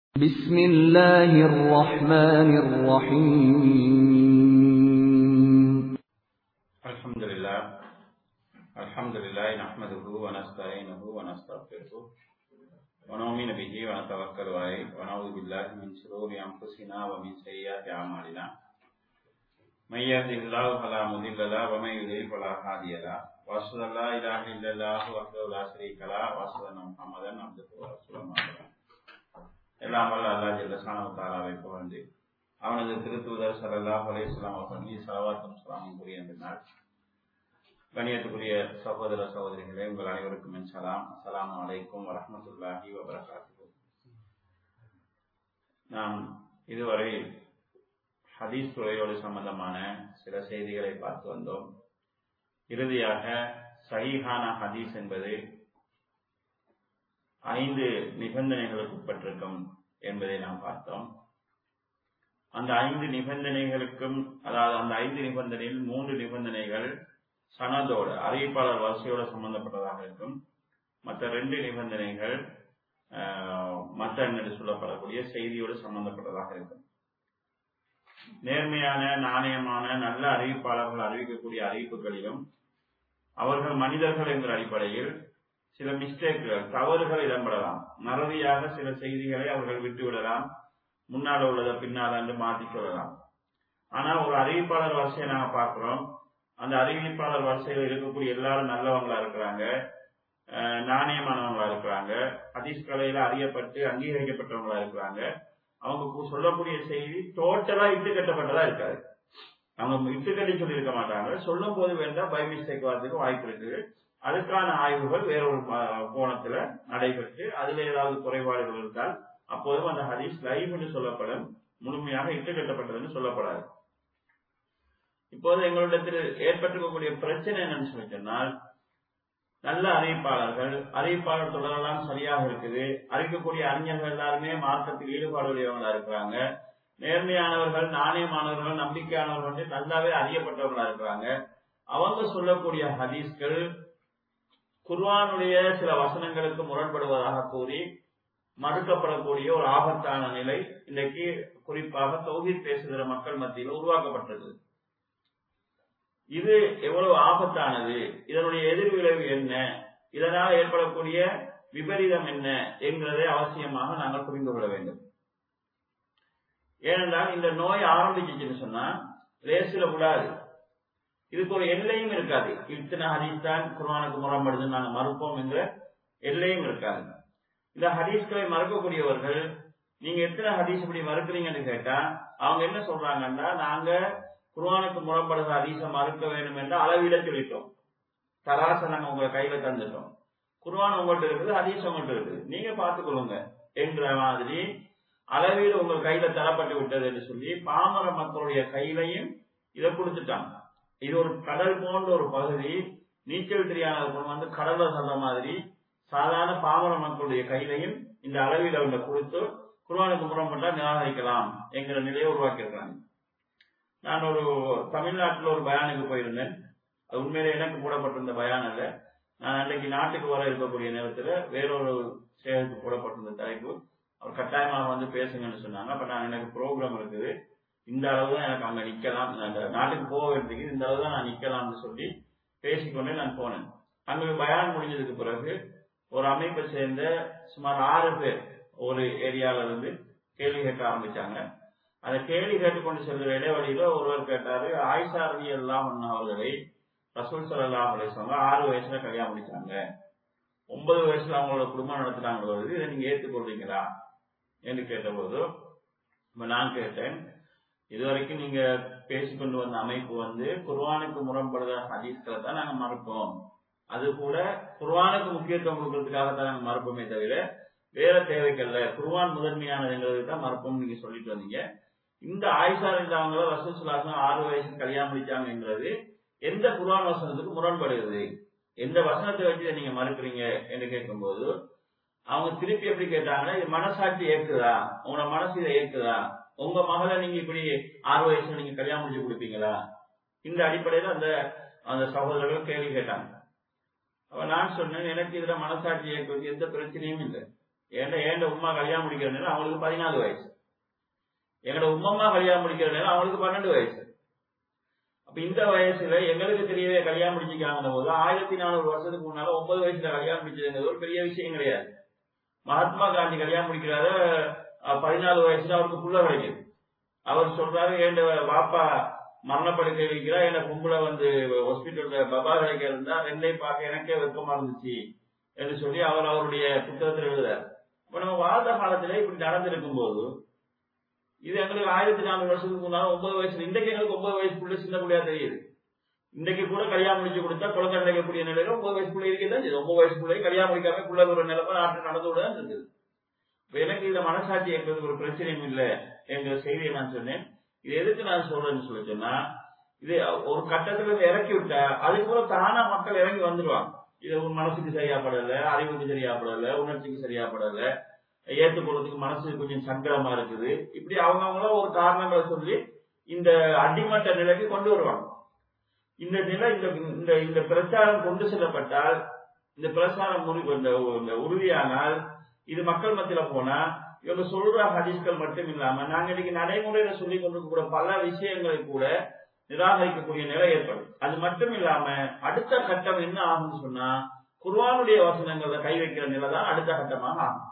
بسم الله الرحمن الرحيم الحمد لله الحمد لله نحمده ونستعينه ونستغفره ونؤمن به ونتوكل عليه ونعوذ بالله من شرور انفسنا ومن سيئات اعمالنا من يهده الله فلا مضل له ومن يضلل فلا هادي له واشهد ان لا اله الا الله وحده لا شريك له واشهد ان محمدا عبده ورسوله أما بعد. எல்லாம் வல்ல அல்லாஹ் ஜல்லஷானஹு தஆலாவை புகழ்ந்து அவனது திருத்தூதர் ஸல்லல்லாஹு அலைஹி வஸல்லம் அவர்கள் மீது ஸலவாத்தும் ஸலாமும் கூறிய இந்த நாள் கணியத்துக்குரிய சகோதர சகோதரிகளே உங்கள் அனைவருக்கும் என் சலாம் அஸ்ஸலாமு அலைக்கும் வரஹ்மத்துல்லாஹி வபரகாத்துஹு நாம் இதுவரை ஹதீஸ் துறையோடு சம்பந்தமான சில செய்திகளை பார்த்து வந்தோம் இறுதியாக சஹீஹான ஹதீஸ் என்பது ஐந்து நிபந்தனைகளுக்கு உட்பட்டிருக்கும் என்பதை நாம் பார்த்தோம் அந்த ஐந்து நிபந்தனைகளுக்கும் அதாவது அந்த ஐந்து நிபந்தனையில் மூன்று நிபந்தனைகள் சனதோடு அறிவிப்பாளர் வரிசையோடு சம்பந்தப்பட்டதாக இருக்கும் மற்ற ரெண்டு நிபந்தனைகள் மற்ற என்று சொல்லப்படக்கூடிய செய்தியோடு சம்பந்தப்பட்டதாக இருக்கும் நேர்மையான நாணயமான நல்ல அறிவிப்பாளர்கள் அறிவிக்கக்கூடிய அறிவிப்புகளிலும் அவர்கள் மனிதர்கள் என்ற அடிப்படையில் சில மிஸ்டேக்குகள் தவறுகள் இடம்பெறலாம் மறதியாக சில செய்திகளை அவர்கள் விட்டுவிடலாம் முன்னால் உள்ளதை பின்னால் என்று மாற்றி சொல்லலாம் ஆனா ஒரு அறிவிப்பாளர் வரிசையை நாங்க பார்க்கிறோம் அந்த அறிவிப்பாளர் வரிசையில் இருக்கக்கூடிய எல்லாரும் நல்லவங்களா இருக்கிறாங்க நாணயமானவங்களா இருக்கிறாங்க ஹதீஸ் கலையில அறியப்பட்டு அங்கீகரிக்கப்பட்டவங்களா இருக்கிறாங்க அவங்க சொல்லக்கூடிய செய்தி டோட்டலா இட்டு கட்டப்பட்டதா இருக்காது அவங்க இட்டு கட்டி சொல்லி இருக்க மாட்டாங்க சொல்லும் போது வேண்டாம் பை மிஸ்டேக் வரதுக்கு வாய்ப்பு இருக்குது அதுக்கான ஆய்வுகள் வேறொரு கோணத்துல நடைபெற்று அதுல ஏதாவது குறைபாடுகள் இருந்தால் அப்போதும் அந்த ஹதீஸ் லைவ் என்று சொல்லப்படும் முழுமையாக இட்டு கட்டப்பட்டதுன்னு சொல்லப்படாது இப்போது எங்களிடத்தில் ஏற்பட்டிருக்கக்கூடிய பிரச்சனை என்னன்னு சொல்லி சொன்னால் நல்ல அறிவிப்பாளர்கள் அறிவிப்பாளர் தொடரெல்லாம் சரியாக இருக்குது அறிவிக்கக்கூடிய அறிஞர்கள் எல்லாருமே மார்க்கத்தில் ஈடுபாடு உடையவங்களா இருக்கிறாங்க நேர்மையானவர்கள் நாணயமானவர்கள் நம்பிக்கையானவர்கள் நல்லாவே அறியப்பட்டவங்களா இருக்கிறாங்க அவங்க சொல்லக்கூடிய ஹதீஸ்கள் குர்வானுடைய சில வசனங்களுக்கு முரண்படுவதாக கூறி மறுக்கப்படக்கூடிய ஒரு ஆபத்தான நிலை இன்றைக்கு குறிப்பாக தௌஹீத் பேசுகிற மக்கள் மத்தியில் உருவாக்கப்பட்டது இது எவ்வளவு ஆபத்தானது இதனுடைய எதிர்விளைவு என்ன இதனால் ஏற்படக்கூடிய விபரீதம் என்ன என்கிறதை அவசியமாக நாங்கள் புரிந்து கொள்ள வேண்டும் ஏனென்றால் இந்த நோய் ஆரம்பிச்சுன்னு சொன்னா லேசில விடாது இதுக்கு ஒரு எல்லையும் இருக்காது இத்தனை ஹதீஸ் தான் குர்வானுக்கு முரண்படுதுன்னு நாங்கள் மறுப்போம் என்ற எல்லையும் இருக்காது இந்த ஹதீஸ்களை மறுக்கக்கூடியவர்கள் நீங்க எத்தனை ஹதீஸ் இப்படி மறுக்கிறீங்கன்னு கேட்டா அவங்க என்ன சொல்றாங்கன்னா நாங்க குர்வானுக்கு முரண்படுகிற ஹதீஸை மறுக்க வேண்டும் என்று அளவிட சொல்லிட்டோம் தராசை நாங்க உங்க கையில தந்துட்டோம் குர்வான் உங்கள்கிட்ட இருக்குது ஹதீஸ் உங்கள்கிட்ட இருக்குது நீங்க பார்த்துக்கொள்ளுங்க என்ற மாதிரி அளவீடு உங்க கையில தரப்பட்டு விட்டது என்று சொல்லி பாமர மக்களுடைய கையிலையும் இதை கொடுத்துட்டாங்க இது ஒரு கடல் போன்ற ஒரு பகுதி நீச்சல் தெரியாதவர்கள் வந்து கடல்ல சொல்ற மாதிரி சாதாரண பாமர மக்களுடைய கையிலையும் இந்த அளவில் அவங்க கொடுத்து குர்வானுக்கு முரண்பட்டா நிராகரிக்கலாம் என்கிற நிலையை உருவாக்கியிருக்காங்க நான் ஒரு தமிழ்நாட்டில் ஒரு பயானுக்கு போயிருந்தேன் அது உண்மையிலே எனக்கு போடப்பட்டிருந்த பயான் அல்ல நான் அன்றைக்கு நாட்டுக்கு வர இருக்கக்கூடிய நேரத்தில் வேறொரு சேகருக்கு போடப்பட்டிருந்த தலைப்பு அவர் கட்டாயமாக வந்து பேசுங்கன்னு சொன்னாங்க அப்ப நான் எனக்கு ப்ரோக்ராம் இருக்குது இந்த அளவு தான் எனக்கு அங்க நிக்கலாம் நாட்டுக்கு போக வேண்டியது இந்த அளவு தான் நான் நிக்கலாம்னு சொல்லி பேசிக்கொண்டே நான் போனேன் அங்க பயான் முடிஞ்சதுக்கு பிறகு ஒரு அமைப்பை சேர்ந்த சுமார் ஆறு பேர் ஒரு ஏரியால இருந்து கேள்வி கேட்க ஆரம்பிச்சாங்க அந்த கேள்வி கேட்டுக்கொண்டு செல்கிற இடைவெளியில ஒருவர் கேட்டாரு ஆயிஷா ரவி எல்லாம் அவர்களை ரசூல் சல்லா அலிஸ்வங்க ஆறு வயசுல கல்யாணம் முடிச்சாங்க ஒன்பது வயசுல அவங்களோட குடும்பம் நடத்துனாங்க இதை நீங்க ஏற்றுக்கொள்றீங்களா என்று கேட்டபோது நான் கேட்டேன் இதுவரைக்கும் நீங்க பேசிக்கொண்டு வந்த அமைப்பு வந்து குர்வானுக்கு முரண்படுற ஹதீஸ்களை தான் நாங்க மறுப்போம் அது கூட குர்வானுக்கு முக்கியத்துவம் கொடுக்கறதுக்காக தான் நாங்க மறுப்போமே தவிர வேற தேவைக்கல்ல குர்வான் முதன்மையானதுங்கிறது தான் மறுப்போம் நீங்க சொல்லிட்டு வந்தீங்க இந்த ஆயிஷா இருந்தவங்கள ரசூல் சுல்லாசம் ஆறு வயசுக்கு கல்யாணம் முடிச்சாங்கன்றது எந்த குர்வான் வசனத்துக்கு முரண்படுகிறது எந்த வசனத்தை வச்சு நீங்க மறுக்கிறீங்க என்று கேட்கும்போது அவங்க திருப்பி எப்படி கேட்டாங்கன்னா இது மனசாட்சி ஏக்குதா உங்களோட மனசு இதை ஏக்குதா உங்க மகளை நீங்க இப்படி ஆறு வயசுல நீங்க கல்யாணம் முடிச்சு கொடுப்பீங்களா இந்த அடிப்படையில அந்த அந்த சகோதரர்கள் கேள்வி கேட்டாங்க அப்ப நான் சொன்னேன் எனக்கு இதுல மனசாட்சி இயக்குவது எந்த பிரச்சனையும் இல்லை ஏண்ட ஏண்ட உமா கல்யாணம் முடிக்கிற நேரம் அவங்களுக்கு பதினாலு வயசு எங்களோட உம்மம்மா கல்யாணம் முடிக்கிற நேரம் அவங்களுக்கு பன்னெண்டு வயசு அப்ப இந்த வயசுல எங்களுக்கு தெரியவே கல்யாணம் முடிச்சுக்காங்கிற போது ஆயிரத்தி நானூறு வருஷத்துக்கு முன்னால ஒன்பது வயசுல கல்யாணம் முடிச்சதுங்கிறது ஒரு பெரிய விஷயம் கிடையாது மகாத்மா காந்தி கல்யாணம் முடிக்கிறாரு பதினாலு வயசுல அவருக்கு புள்ள கிடைக்குது அவர் சொல்றாரு என் பாப்பா மரணப்படுக்கை இருக்கிறா என்ன கும்பல வந்து ஹாஸ்பிட்டல்ல பபா கிடைக்க இருந்தா ரெண்டையும் பார்க்க எனக்கே வெக்கமா இருந்துச்சு என்று சொல்லி அவர் அவருடைய புத்தகத்தில் எழுதுறாரு இப்ப நம்ம வாழ்ந்த காலத்துல இப்படி நடந்திருக்கும் போது இது எங்களுக்கு ஆயிரத்தி நானூறு வருஷத்துக்கு முன்னால ஒன்பது வயசுல இன்றைக்கு எங்களுக்கு ஒன்பது வயசுக்குள்ள சின்ன பிள்ளையா தெரியுது இன்றைக்கு கூட கல்யாணம் முடிச்சு கொடுத்தா குழந்தை நினைக்கக்கூடிய நிலையில ஒன்பது வயசுக்குள்ள இருக்கதான் செய்யுது ஒன்பது வயசுக்குள்ளே கல்யாணம் முடிக்காம குள்ள ஒரு நிலைமை நாட்டு நடந்து விட இருக்குது இப்ப எனக்கு இந்த மனசாட்சி என்பது ஒரு பிரச்சனையும் இல்லை என்ற செய்தியை நான் சொன்னேன் இது எதுக்கு நான் சொல்றேன்னு சொல்லி சொன்னா இது ஒரு கட்டத்துல இருந்து இறக்கி விட்டா அதுக்கப்புறம் தானா மக்கள் இறங்கி வந்துடுவாங்க இது உன் மனசுக்கு சரியாப்படல அறிவுக்கு சரியாப்படல உணர்ச்சிக்கு சரியாப்படல ஏற்றுக்கொள்றதுக்கு மனசு கொஞ்சம் சங்கடமா இருக்குது இப்படி அவங்க அவங்கள ஒரு காரணங்களை சொல்லி இந்த அடிமட்ட நிலைக்கு கொண்டு வருவாங்க இந்த நிலை இந்த இந்த இந்த பிரச்சாரம் கொண்டு செல்லப்பட்டால் இந்த பிரச்சாரம் முடி- இந்த இந்த உறுதியானால் இது மக்கள் மத்தியில போனா இவங்க சொல்ற ஹதீஸ்கள் மட்டும் இல்லாம நாங்க இன்னைக்கு நடைமுறையில சொல்லி கொண்டிருக்கக்கூடிய பல விஷயங்களை கூட நிராகரிக்கக்கூடிய நிலை ஏற்படும் அது மட்டும் இல்லாம அடுத்த கட்டம் என்ன ஆகும்னு சொன்னா குர்ஆனுடைய வசனங்கள்ல கை வைக்கிற நிலை தான் அடுத்த கட்டமாக ஆகும்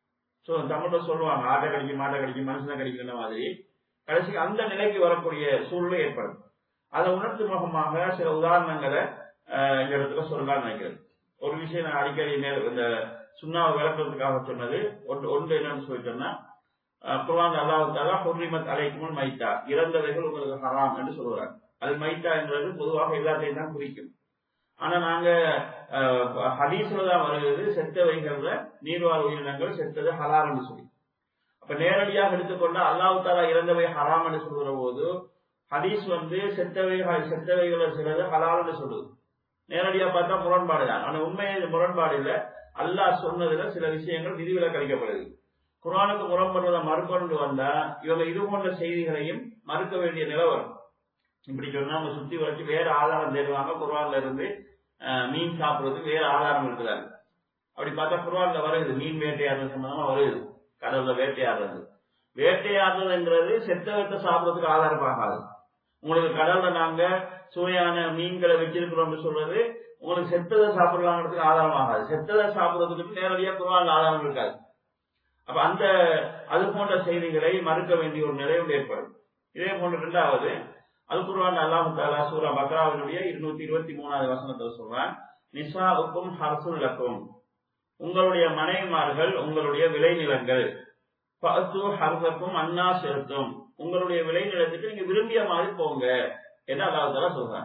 சோ தமிழ்ல சொல்லுவாங்க ஆட்டை கடிக்கும் மாட்டை கடிக்கும் மனுஷனை கடிக்கிற மாதிரி கடைசிக்கு அந்த நிலைக்கு வரக்கூடிய சூழ்நிலை ஏற்படும் அதை உணர்த்து முகமாக சில உதாரணங்களை அஹ், இந்த இடத்துல சொல்லலாம்னு நினைக்கிறேன் ஒரு விஷயம் நான் அடிக்கடி நேர- இந்த சுண்ணாவை விளக்குறதுக்காக சொன்னது ஒன்று ஒன்று என்னன்னு சொல்லிட்டோம்னா அஹ், குர்ஆன் அல்லாஹ் தாலா ஹுர்ரிமத் அலைக்குமுல் மைத்தா இறந்தவைகள் உங்களுக்கு ஹராம் என்று சொல்றாங்க அது மைத்தா என்றது பொதுவாக எல்லாத்தையும் தான் குறிக்கும் ஆனா நாங்க அஹ், ஹதீஸ்ல தான் வருகிறது செத்தவைகள்ல நீர்வாழ் உயிரினங்கள் செத்தது ஹலால்னு சொல்லி அப்ப நேரடியாக எடுத்துக்கொண்டா அல்லாஹ் தாலா இறந்தவை ஹராம் என்று சொல்கிற போது ஹதீஸ் வந்து செத்தவைகள் செத்தவைகளை சிலது ஹலால்னு சொல்லுது நேரடியா பார்த்தா முரண்பாடு தான் ஆனா உண்மையை இது முரண்பாடு இல்ல அல்லாஹ் சொன்னதுல சில விஷயங்கள் விதிவிலக்கு அளிக்கப்படுது குர்ஆனுக்கு முரண்படுவதை மறுக்கொண்டு வந்தா இவங்க இது போன்ற செய்திகளையும் மறுக்க வேண்டிய நிலை வரும் இப்படி சொன்னா அவங்க சுத்தி வச்சு வேற ஆதாரம் தேடுவாங்க குர்ஆன்ல இருந்து அஹ், மீன் சாப்பிடுறதுக்கு வேற ஆதாரம் இருக்குதாங்க அப்படி பார்த்தா குர்ஆன்ல வருது மீன் வேட்டையாடுறது சம்பந்தமா வருது கடல்ல வேட்டையாடுறது வேட்டையாடுறதுங்கிறது செத்த வெட்ட சாப்பிடுறதுக்கு ஆதாரமாகாது உங்களுக்கு கடல்ல நாங்க சுவையான மீன்களை வச்சிருக்கிறோம்னு சொல்றது உங்களுக்கு செத்ததை சாப்பிடலாங்கிறதுக்கு ஆதாரமாகாது செத்ததை சாப்பிடுறதுக்கு நேரடியா குர்ஆன்ல ஆதாரம் இருக்காது அப்ப அந்த அது போன்ற செய்திகளை மறுக்க வேண்டிய ஒரு நிலை ஏற்படும் இதே போன்ற இரண்டாவது அல் குர்ஆன் அல்லாஹ் தாலா சூரா பக்ராவினுடைய இருநூத்தி இருபத்தி மூணாவது வசனத்தில் சொல்றான் நிசாவுக்கும் ஹர்சுல் லக்கும் உங்களுடைய மனைவிமார்கள் உங்களுடைய விளைநிலங்கள் பத்து ஹர்சக்கும் அன்னா செலுத்தும் உங்களுடைய விளைநிலத்துக்கு நீங்க விரும்பிய மாதிரி போங்க என்று அல்லாஹ் தாலா சொல்றான்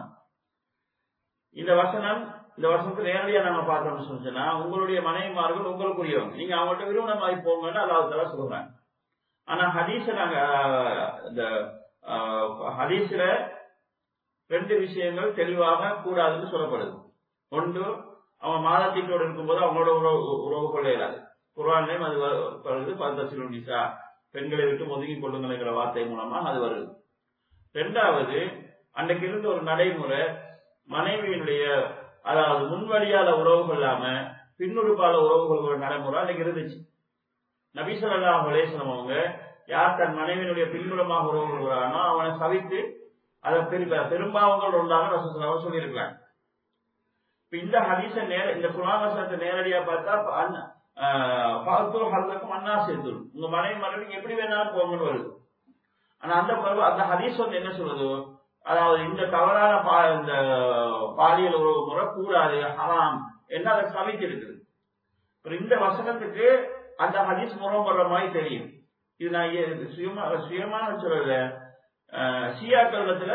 இந்த வசனம் இந்த வசனத்தை நேரடியா நாம பார்த்தோம்னு சொன்னா உங்களுடைய மனைவிமார்கள் உங்களுக்குரியவங்க நீங்க அவங்கள்ட்ட விரும்பின மாதிரி போங்கன்னு அல்லாஹ் தாலா சொல்றாங்க ஆனா ஹதீஸ நாங்க ஆஹ், இந்த ஆஹ், ஹதீஸ்ல ரெண்டு விஷயங்கள் தெளிவாக கூடாதுன்னு சொல்லப்படுது ஒன்று அவன் மாதத்தீட்டோடு இருக்கும்போது அவங்களோட உறவு உறவு கொள்ள இயலாது குர்ஆன்லயும் அது வ- வருது பத்தசிலும் நிசா பெண்களை விட்டு ஒதுங்கி கொள்ளுங்கள்ங்கிற வார்த்தை மூலமா அது வருது ரெண்டாவது அன்றைக்கு இருந்த ஒரு நடைமுறை மனைவியினுடைய அதாவது முன்வழியால உறவு கொள்ளாம பின்னுறுப்பால உறவு கொள்கிற நடைமுறை அன்னைக்கு இருந்துச்சு நபிசல்லாஹ் அலேசனம் அவங்க யார் தன் மனைவியினுடைய பின்புறமாக உறவு கொள்கிறானோ அவனை சவித்து அதை பெரு- பெரும்பாவங்கள் உண்டாக ரசூசலாவை சொல்லியிருக்கிறாங்க இப்ப இந்த ஹதீஸ நேர இந்த குரான் வசனத்தை நேரடியா பார்த்தா அண்ணா பார்த்து ஹல்லுக்கும் அண்ணா சேர்த்துடும் உங்க மனைவி மனைவி எப்படி வேணாலும் போங்கன்னு வருது ஆனா அந்த பருவ- அந்த ஹதீஸ் வந்து என்ன சொல்லுது அதாவது இந்த தவறான பா இந்த பாலியல் உறவு முறை கூடாது ஹராம் என்ன அதை சமைத்து இருக்குது அப்புறம் இந்த வசனத்துக்கு அந்த ஹதீஸ் முரண்படுற மாதிரி தெரியும் இது நான் ஏ- சுயமா சுயமான சொல்லல அஹ், ஷியாக்களத்துல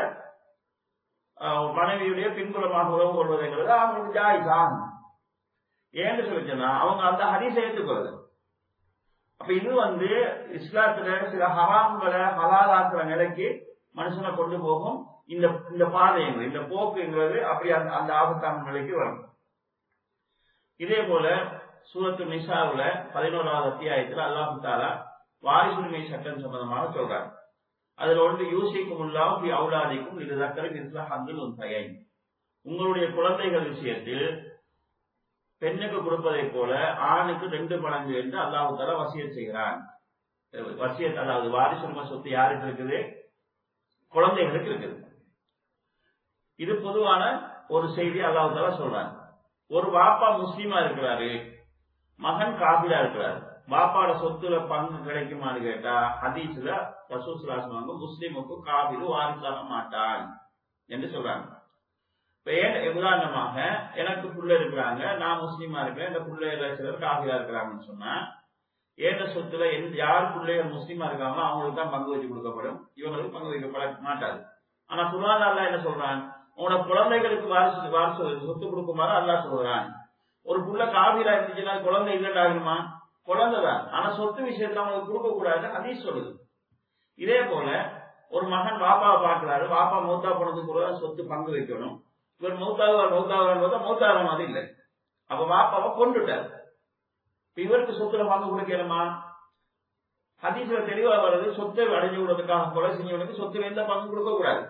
அஹ், மனைவியுடைய பின்புலமாக உறவு கொள்வதுங்கிறது அவங்களுக்கு ஜாயிஸ் ஆகும் ஏன்னு சொல்லிச்சுன்னா அவங்க அந்த ஹதீஸை ஏற்றுக்கொள்ளுது அப்ப இது வந்து இஸ்லாத்துல சில ஹராம்களை ஹலாலாக்குற நிலைக்கு மனுஷனை கொண்டு போகும் இந்த இந்த பாதைங்கிறது இந்த போக்குங்கிறது அப்படி அந்த அந்த ஆபத்தான நிலைக்கு வரும் இதே போல சூரத்து நிசாவுல பதினோராவது அத்தியாயத்துல அல்லாஹு தாலா வாரிசுரிமை சட்டம் சம்பந்தமாக சொல்றாங்க அதுல ஒன்று யூசிக்கும் உள்ளாவும் அவுலாதிக்கும் இது தக்கரை இஸ்லா ஹந்துல் உன் உங்களுடைய குழந்தைகள் விஷயத்தில் பெண்ணுக்கு கொடுப்பதை போல ஆணுக்கு ரெண்டு மடங்கு என்று அல்லாஹு தாலா வசியத் செய்கிறான் வசியத் அதாவது வாரிசுரிமை சொத்து யாருக்கு இருக்குது குழந்தைகளுக்கு இருக்குது இது பொதுவான ஒரு செய்தி அல்லாஹு தாலா சொல்றாங்க ஒரு வாப்பா முஸ்லீமா இருக்கிறாரு மகன் காபிலா இருக்கிறாரு பாப்பாட சொத்துல பங்கு கிடைக்குமான்னு கேட்டா ஹதீஸ்ல ரசூசுலாசம் முஸ்லீமுக்கு காபிலு வாரிசாக மாட்டான் என்று சொல்றாங்க இப்ப ஏன் உதாரணமாக எனக்கு புள்ள இருக்கிறாங்க நான் முஸ்லீமா இருக்கிறேன் இந்த பிள்ளைகள சிலர் காபிலா இருக்கிறாங்கன்னு சொன்னா ஏற்ற சொத்துல எந்த யார் பிள்ளைகள் முஸ்லீமா இருக்காங்களோ அவங்களுக்கு தான் பங்கு வச்சு கொடுக்கப்படும் இவங்களுக்கு பங்கு வைக்கப்பட மாட்டாது ஆனா குரான் என்ன சொல்றான் உங்களோட குழந்தைகளுக்கு வாரிசு வாரிசு சொத்து கொடுக்குமாறு அல்லா சொல்றான் ஒரு புள்ள காவிரா இருந்துச்சுன்னா குழந்தை இல்லைன்னு ஆகுமா குழந்தைதான் ஆனா சொத்து விஷயத்துல அவங்களுக்கு கொடுக்க கூடாது அதீஸ் சொல்லுது இதே போல ஒரு மகன் பாப்பாவை பார்க்கிறாரு பாப்பா மூத்தா போனதுக்கு கூட சொத்து பங்கு வைக்கணும் இவர் மூத்தாவார் மூத்தாவார் போதா மூத்தாகிற மாதிரி இல்லை அப்ப பாப்பாவை கொண்டுட்டார் இவருக்கு சொத்துல பங்கு கொடுக்கணுமா ஹதீஸ்ல தெளிவா வருது சொத்தை அடைஞ்சு விடுறதுக்காக கொலை செஞ்சவனுக்கு சொத்துல எந்த பங்கு கொடுக்க கூடாது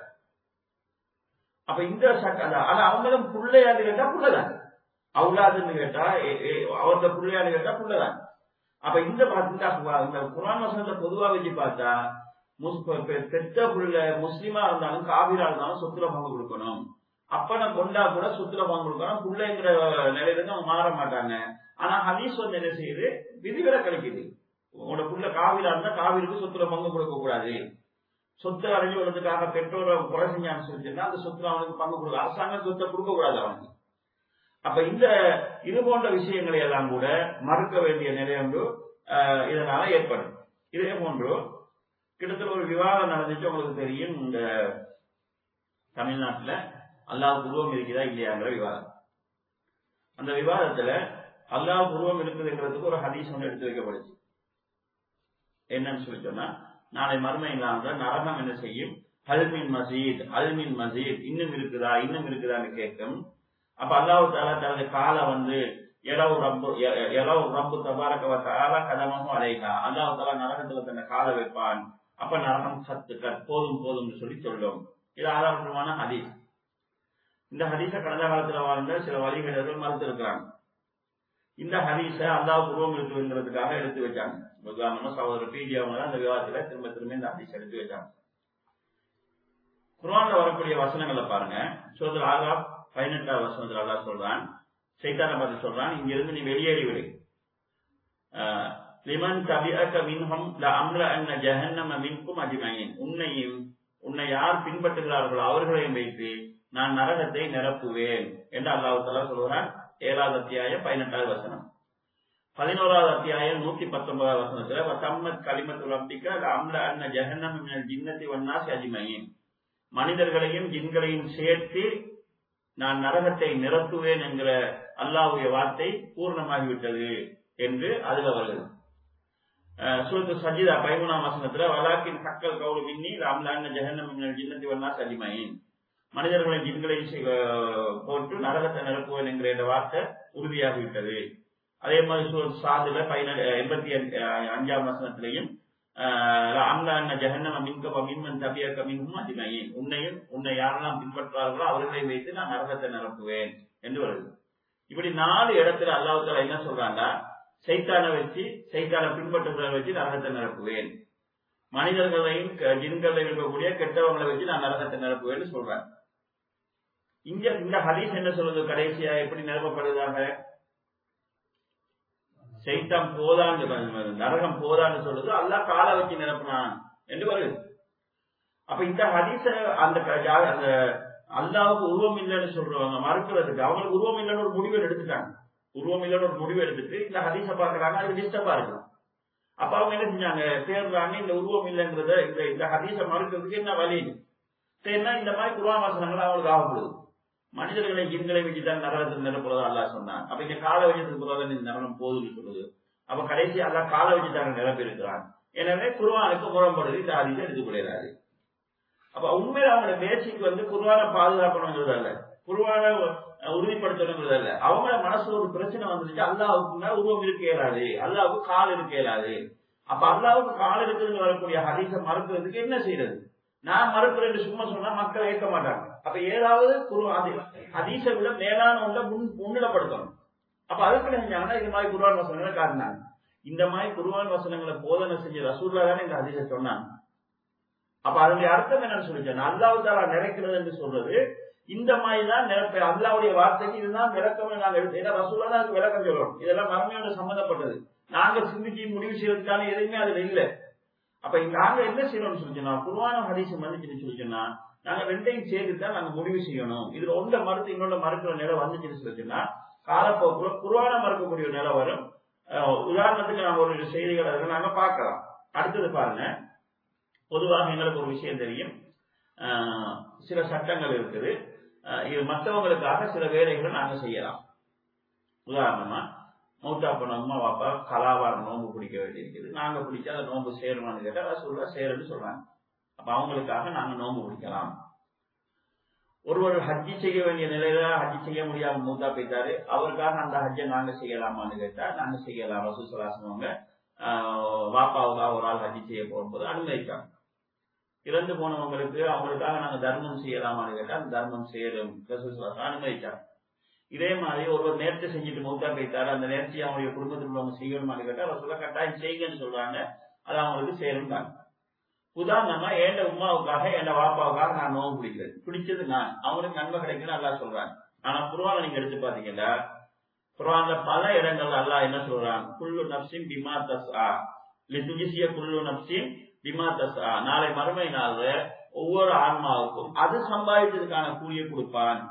அப்ப இந்த சட்டம் ஆனா அவங்களும் பிள்ளையாண்டு கேட்டா புள்ளதான் அவுலாதுன்னு கேட்டா அவரது பிள்ளையாண்டு கேட்டா புள்ளதான் அப்ப இந்த இந்த குரான் வசனத்தை பொதுவா வச்சு பார்த்தா பெத்த புள்ள முஸ்லீமா இருந்தாலும் காவிரா இருந்தாலும் சொத்துல பங்கு கொடுக்கணும் அப்பனை கொண்டா கூட சொத்துல பங்கு கொடுக்கணும் பிள்ளைங்கிற நிலையில இருந்து அவங்க மாற மாட்டாங்க ஆனா ஹதீஸ் வந்து என்ன செய்யுது விதிவில கிடைக்குது உங்களோட புள்ள காவிரா இருந்தா காவிரிக்கு சொத்துல பங்கு கொடுக்க கூடாது சொத்து அடைஞ்சு வரதுக்காக பெற்றோரை கொலை செஞ்சான்னு சொல்லிச்சுன்னா அந்த சொத்துல அவனுக்கு பங்கு கொடுக்க அரசாங்கம் சொத்தை கொடுக்க கூடாது அவனுக்கு அப்ப இந்த இது போன்ற விஷயங்களை எல்லாம் கூட மறுக்க வேண்டிய நிலை ஒன்று இதனால ஏற்படும் இதே போன்று கிட்டத்தட்ட ஒரு விவாதம் நடந்துச்சு உங்களுக்கு தெரியும் இந்த தமிழ்நாட்டுல அல்லாஹ் உருவம் இருக்குதா இல்லையாங்கிற விவாதம் அந்த விவாதத்துல அல்லாஹ் உருவம் இருக்குதுங்கிறதுக்கு ஒரு ஹதீஸ் ஒன்று எடுத்து வைக்கப்படுச்சு என்னன்னு சொல்லி சொன்னா நாளை மர்ம இல்லாம நரகம் என்ன செய்யும் அல்மின் மசீத் அல்மின் மசீத் இன்னும் இருக்குதா இன்னும் இருக்குதான்னு கேட்கும் அப்ப அல்லாஹு தாலா தனது காலை வந்து எலவு ரப்பு எலவு ரப்பு தபாரக தாலா கதமாகவும் அலைகா அல்லாஹு தாலா நரகத்துல தன்னை காலை வைப்பான் அப்ப நரகம் சத்து போதும் போதும்னு சொல்லி சொல்லும் இது ஆதாரமான ஹதீஸ் இந்த ஹதீஸ கடந்த காலத்துல வாழ்ந்த சில வழிகடர்கள் மறுத்து இருக்கிறாங்க இந்த ஹதீஸ அல்லாஹ் உருவம் இருக்குங்கிறதுக்காக எடுத்து வச்சாங்க உதாரணமா சகோதரர் பிடி அவங்க தான் அந்த விவாதத்துல திரும்ப திரும்ப இந்த ஹதீஸ் எடுத்து வச்சாங்க குர்ஆன்ல வரக்கூடிய வசனங்களை பாருங்க சோதர் ஆகா பதினெட்டாவது வசனத்துல அல்லா சொல்றான் சைத்தான பார்த்து சொல்றான் இங்க இருந்து நீ வெளியேறி விடு லிமன் தபிஅக மின்ஹும் ல அம்ல அன்ன ஜஹன்னம மின்கும் அஜ்மயின் உன்னையும் உன்னை யார் பின்பற்றுகிறார்களோ அவர்களையும் வைத்து நான் நரகத்தை நிரப்புவேன் என்று அல்லாஹ் தலா சொல்கிறான் ஏழாவது அத்தியாயம் பதினெட்டாவது வசனம் பதினோராவது அத்தியாயம் நூத்தி பத்தொன்பதாவது வசனத்துல தம்மத் கலிமத்து ரப்பிக்க அம்ல அன்ன ஜஹன்னம் மினல் ஜின்னத்தி வன்னாசி அஜ்மயின் மனிதர்களையும் ஜின்களையும் சேர்த்து நான் நரகத்தை நிரப்புவேன் என்கிற அல்லாவுடைய வார்த்தை பூர்ணமாகிவிட்டது என்று அதுல வருது சூரத்து சஜிதா பதிமூணாம் வசனத்துல வலாக்கின் கக்கல் கவுடு மின்னி ராம்லான் ஜெகன்னம் ஜின்னத்தி வண்ணா சலிமையின் மனிதர்களை ஜின்களை போட்டு நரகத்தை நிரப்புவேன் என்கிற இந்த வார்த்தை உறுதியாகிவிட்டது அதே மாதிரி சூரத் சாதுல பதினெட்டு எண்பத்தி அஞ்சாம் வசனத்திலையும் அம்லான ஜெகன்னம் மின்க மின்மன் தபியக்க மின்கும் அதிமையின் உன்னையும் உன்னை யாரெல்லாம் பின்பற்றார்களோ அவர்களை வைத்து நான் நரகத்தை நிரப்புவேன் என்று வருது இப்படி நாலு இடத்துல அல்லாஹால என்ன சொல்றாங்க சைத்தானை வச்சு சைத்தானை பின்பற்றுகிறத வச்சு நரகத்தை நிரப்புவேன் மனிதர்களையும் ஜின்களை இருக்கக்கூடிய கெட்டவங்களை வச்சு நான் நரகத்தை நிரப்புவேன்னு சொல்றேன் இங்க இந்த ஹதீஸ் என்ன சொல்லுது கடைசியா எப்படி நிரப்பப்படுவதாக சைத்தான் போதான்னு நரகம் போதான்னு சொல்லுது அல்லாஹ் காலை வச்சு நிரப்புனான் என்று வருது அப்ப இந்த ஹதீஸ அந்த அந்த அல்லாவுக்கு உருவம் இல்லைன்னு சொல்றவங்க மறுக்கிறதுக்கு அவங்களுக்கு உருவம் இல்லைன்னு ஒரு முடிவை எடுத்துட்டாங்க உருவம் இல்லைன்னு ஒரு முடிவு எடுத்துட்டு இந்த ஹதீஸ பாக்குறாங்க அது டிஸ்டர்பா இருக்கு அப்ப அவங்க என்ன செஞ்சாங்க தேர்றாங்க இந்த உருவம் இல்லைங்கிறத இந்த இந்த ஹதீஸ மறுக்கிறதுக்கு என்ன வழி சரின்னா இந்த மாதிரி குருவான் வாசனங்கள் அவங்களுக்கு ஆகப்படுது மனிதர்களை ஜின்களை வச்சுதான் நரகத்தில் நிரப்புறதா அல்லா சொன்னான் அப்ப இங்க கால வச்சதுக்கு பிறகு இந்த நரகம் போதுன்னு சொல்லுது அப்ப கடைசி அல்லா கால வச்சுட்டாங்க நிரப்பி இருக்கிறான் எனவே குருவானுக்கு முரண்படுது இந்த ஹதீஸை எடுத்துக்கொள்கிறாரு அப்ப உண்மையில அவங்களோட பேச்சுக்கு வந்து குருவான பாதுகாக்கணுங்கிறது அல்ல குருவான உறுதிப்படுத்தணுங்கிறது அல்ல அவங்கள மனசுல ஒரு பிரச்சனை வந்துருச்சு அல்லாவுக்கு உருவம் இருக்க இயலாது அல்லாவுக்கு கால் இருக்க இயலாது அப்ப அல்லாவுக்கு கால் இருக்குதுன்னு வரக்கூடிய ஹதீஸை மறுக்கிறதுக்கு என்ன செய்யறது நான் மறுக்கிறேன் சும்மா சொன்னா மக்கள் ஏற்க மாட்டாங்க அப்ப ஏதாவது குரு ஹதீஸை விட மேலான ஒன்றை முன் முன்னிலப்படுத்தணும் அப்ப அதுக்கு என்ன செஞ்சாங்கன்னா இது மாதிரி குருவான் வசனங்களை காட்டினாங்க இந்த மாதிரி குருவான் வசனங்களை போதனை செஞ்ச ரசூல்லா தானே இந்த அதிசை சொன்னாங்க அப்ப அதனுடைய அர்த்தம் என்னன்னு சொல்லிச்சேன் அல்லாஹ் தாலா நிறைக்கிறது என்று சொல்றது இந்த மாதிரி தான் நிரப்ப அல்லாவுடைய வார்த்தைக்கு இதுதான் விளக்கம் நாங்க எடுத்து ஏன்னா ரசூலா தான் அதுக்கு விளக்கம் சொல்றோம் இதெல்லாம் மர்மையோட சம்பந்தப்பட்டது நாங்க சிந்திச்சு முடிவு செய்யறதுக்கான எதுவுமே அதுல இல்ல அப்ப நாங்க என்ன செய்யணும்னு சொல்லிச்சோம்னா குருவான ஹதீஸ் மன்னிச்சுன்னு சொல்லிச்சோம்னா நாங்க ரெண்டையும் சேர்த்து தான் நாங்க முடிவு செய்யணும் இதுல ஒன்றை மறுத்து இன்னொன்று மறுக்கிற நிலை வந்துச்சுன்னு சொல்லிச்சோம்னா காலப்போக்குல குருவான மறுக்கக்கூடிய நிலை வரும் உதாரணத்துக்கு நாங்க ஒரு செய்திகள் அதில் நாங்க பார்க்கலாம் அடுத்தது பாருங்க பொதுவாக எங்களுக்கு ஒரு விஷயம் தெரியும் சில சட்டங்கள் இருக்குது இது மற்றவங்களுக்காக சில வேலைகளை நாங்க செய்யலாம் உதாரணமா மௌத்தா பண்ண அம்மா பாப்பா கலாவாரம் நோன்பு பிடிக்க வேண்டியிருக்குது நாங்க பிடிச்சா அந்த நோன்பு சேரணும்னு கேட்டா ரசூல்லா சேருன்னு சொல்றாங்க அப்ப அவங்களுக்காக நாங்க நோன்பு பிடிக்கலாம் ஒருவர் ஹஜ்ஜி செய்ய வேண்டிய நிலையில ஹஜ்ஜி செய்ய முடியாம மூத்தா போயிட்டாரு அவருக்காக அந்த ஹஜ்ஜை நாங்க செய்யலாமான்னு கேட்டா நாங்க செய்யலாம் ரசூல் சலாசனவங்க வாப்பாவுக்காக ஒரு ஆள் ஹஜ்ஜி செய்ய போகும்போது அனுமதிக்காங்க இறந்து போனவங்களுக்கு அவங்களுக்காக நாங்க தர்மம் செய்யலாமான்னு கேட்டா அந்த தர்மம் செய்யலும் ரசூல் சலாசனம் அனுமதிச்சாங்க இதே மாதிரி ஒருவர் நேர்ச்சி செஞ்சுட்டு மூத்தா போயிட்டாரு அந்த நேர்ச்சி அவங்களுடைய குடும்பத்தில் உள்ளவங்க செய்யணுமான்னு கேட்டா ரசூலா கட்டாயம் செய்யுங்கன்னு சொல்றாங்க அது அவங்களுக்கு செய்யணும்டாங்க உதாரணமா ஏண்ட உமாவுக்காக என் வாப்பாவுக்காக நான் நோவு பிடிக்கிறேன் பிடிச்சது நான் அவனுக்கு நன்மை கிடைக்குன்னு அல்லா சொல்றாங்க ஆனா குருவான நீங்க எடுத்து பாத்தீங்கன்னா குரான்ல பல இடங்கள்ல அல்லாஹ் என்ன சொல்றான் குல்லு நப்சின் பிமா தஸ் ஆ லிதுஜிசிய குல்லு நப்சின் பிமா தஸ் ஆ நாளை மறுமை நாள்ல ஒவ்வொரு ஆன்மாவுக்கும் அது சம்பாதிச்சதுக்கான கூலியை கொடுப்பான்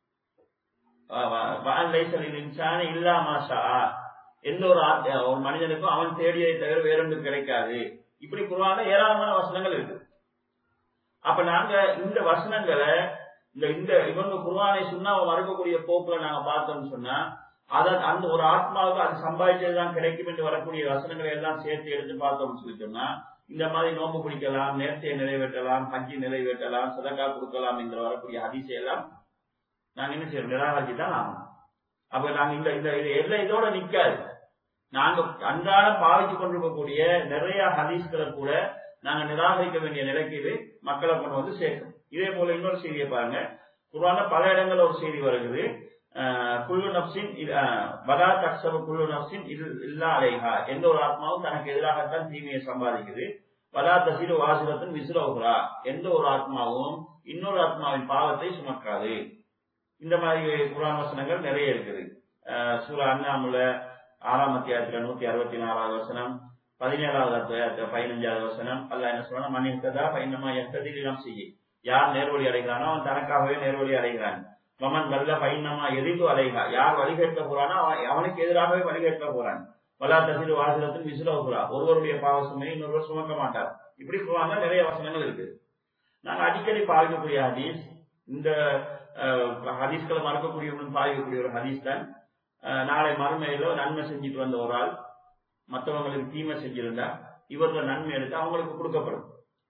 இல்லாமாஷா எந்த ஒரு ஒரு மனிதனுக்கும் அவன் தேடியதை தவிர வேறொன்றும் கிடைக்காது இப்படி குருவான ஏராளமான வசனங்கள் இருக்கு அப்ப நாங்க இந்த வசனங்களை இந்த இந்த இவங்க குருவானை சுண்ணாவை மறுக்கக்கூடிய போக்குல நாங்க பார்த்தோம்னு சொன்னா அத அந்த ஒரு ஆத்மாவுக்கு அது சம்பாதிச்சதுதான் கிடைக்கும் என்று வரக்கூடிய வசனங்களை எல்லாம் சேர்த்து எடுத்து பார்த்தோம்னு சொல்லி சொன்னா இந்த மாதிரி நோம்பு பிடிக்கலாம் நேர்த்தியை நிறைவேற்றலாம் ஹஜ்ஜி நிறைவேற்றலாம் சதக்கா கொடுக்கலாம் என்று வரக்கூடிய அதிசயம் எல்லாம் நாங்க என்ன செய்யறோம் நிராகரிச்சு தான் ஆகணும் அப்ப நாங்க இந்த இந்த எல்லாம் இதோட நிக்காது நாங்க அன்றாடம் பாவிச்சு கொண்டிருக்கக்கூடிய நிறைய ஹதீஸ்களை கூட நாங்க நிராகரிக்க வேண்டிய நிலைக்கு இது மக்களை கொண்டு வந்து சேர்க்கும் இதே போல இன்னொரு செய்தியை பாருங்க குருவான பல இடங்கள்ல ஒரு செய்தி வருகிறது குள்ளு நப்சின் பதா தக்ஷப குள்ளு நப்சின் இது இல்லா அலைஹா எந்த ஒரு ஆத்மாவும் தனக்கு எதிராகத்தான் தீமையை சம்பாதிக்குது பதா தசீரு வாசுரத்தின் விசுரோகுரா எந்த ஒரு ஆத்மாவும் இன்னொரு ஆத்மாவின் பாவத்தை சுமக்காது இந்த மாதிரி குரான் வசனங்கள் நிறைய இருக்குது சூரா அண்ணாமுல ஆறாம் அத்தியாயத்துல நூத்தி அறுபத்தி நாலாவது வசனம் பதினேழாவது அத்தியாயத்துல பதினஞ்சாவது வசனம் அல்ல என்ன சொல்றாங்க மணி எத்ததா பைனமா எத்ததில் இடம் செய்ய யார் நேர்வழி அடைகிறானோ அவன் தனக்காகவே நேர்வழி அடைகிறான் மமன் வல்ல பைனமா எதிர்த்து அலைகா யார் வழிகேட்க போறானோ அவன் அவனுக்கு எதிராகவே வழிகேட்க போறான் வலா தசில் வாசலத்தின் விசுலோகுரா ஒருவருடைய பாவ சுமையை இன்னொருவர் சுமக்க மாட்டார் இப்படி சொல்லுவாங்க நிறைய வசனங்கள் இருக்கு நாங்க அடிக்கடி பாதிக்கக்கூடிய ஹதீஸ் இந்த ஹதீஸ்களை மறக்கக்கூடியவனும் பாதிக்கக்கூடிய ஒரு ஹதீஸ் தான் நாளை மறுமையிலோ நன்மை செஞ்சுட்டு வந்த ஒரு ஆள் மற்றவங்களுக்கு தீமை செஞ்சிருந்தா இவர்கள நன்மை எடுத்து அவங்களுக்கு கொடுக்கப்படும்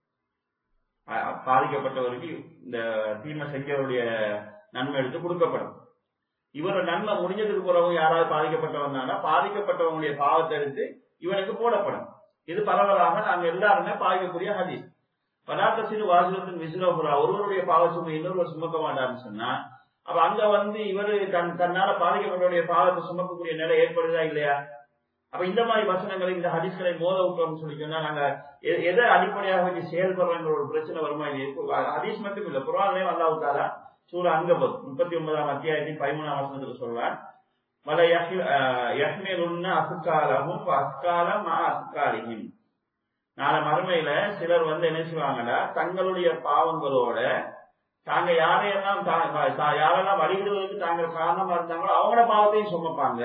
பாதிக்கப்பட்டவருக்கு இந்த தீமை செஞ்சவருடைய நன்மை எடுத்து கொடுக்கப்படும் இவரோட நன்மை முடிஞ்சதுக்கு பிறகு யாராவது பாதிக்கப்பட்டவங்க பாதிக்கப்பட்டவங்களுடைய பாவத்தை எடுத்து இவனுக்கு போடப்படும் இது பரவலாக நாங்க எல்லாருமே பாதிக்கக்கூடிய ஹதீஸ் பதார்த்தத்தின் வாசகத்தின் விசுரோபுரா ஒருவருடைய பாவ சுமை இன்னொருவர் சுமக்க மாட்டாருன்னு சொன்னா அப்ப அங்க வந்து இவரு தன் தன்னால பாதிக்கப்பட்டவருடைய பாவத்தை சுமக்கக்கூடிய நிலை ஏற்படுதா இல்லையா அப்ப இந்த மாதிரி வசனங்களை இந்த ஹதீஸ்களை மோத விட்டோம்னு சொல்லி சொன்னா நாங்க எதை அடிப்படையாக வச்சு செயல்படுறங்கிற ஒரு பிரச்சனை வருமா இல்லையா ஹதீஸ் மட்டும் இல்ல குரான்லயும் அல்லாவுத்தாலா சூர அங்கபத் முப்பத்தி ஒன்பதாம் அத்தியாயத்தின் பதிமூணாம் வசனத்துல சொல்றான் வல யஹ்மிலுன்ன அசுக்காலமும் அஸ்காலம் அசுக்காலியும் நாளை மறுமையில சிலர் வந்து என்ன செய்வாங்கன்னா தங்களுடைய பாவங்களோட தாங்க யாரையெல்லாம் யாரெல்லாம் வழிவிடுவதற்கு தாங்கள் காரணமா இருந்தாங்களோ அவங்களோட பாவத்தையும் சுமப்பாங்க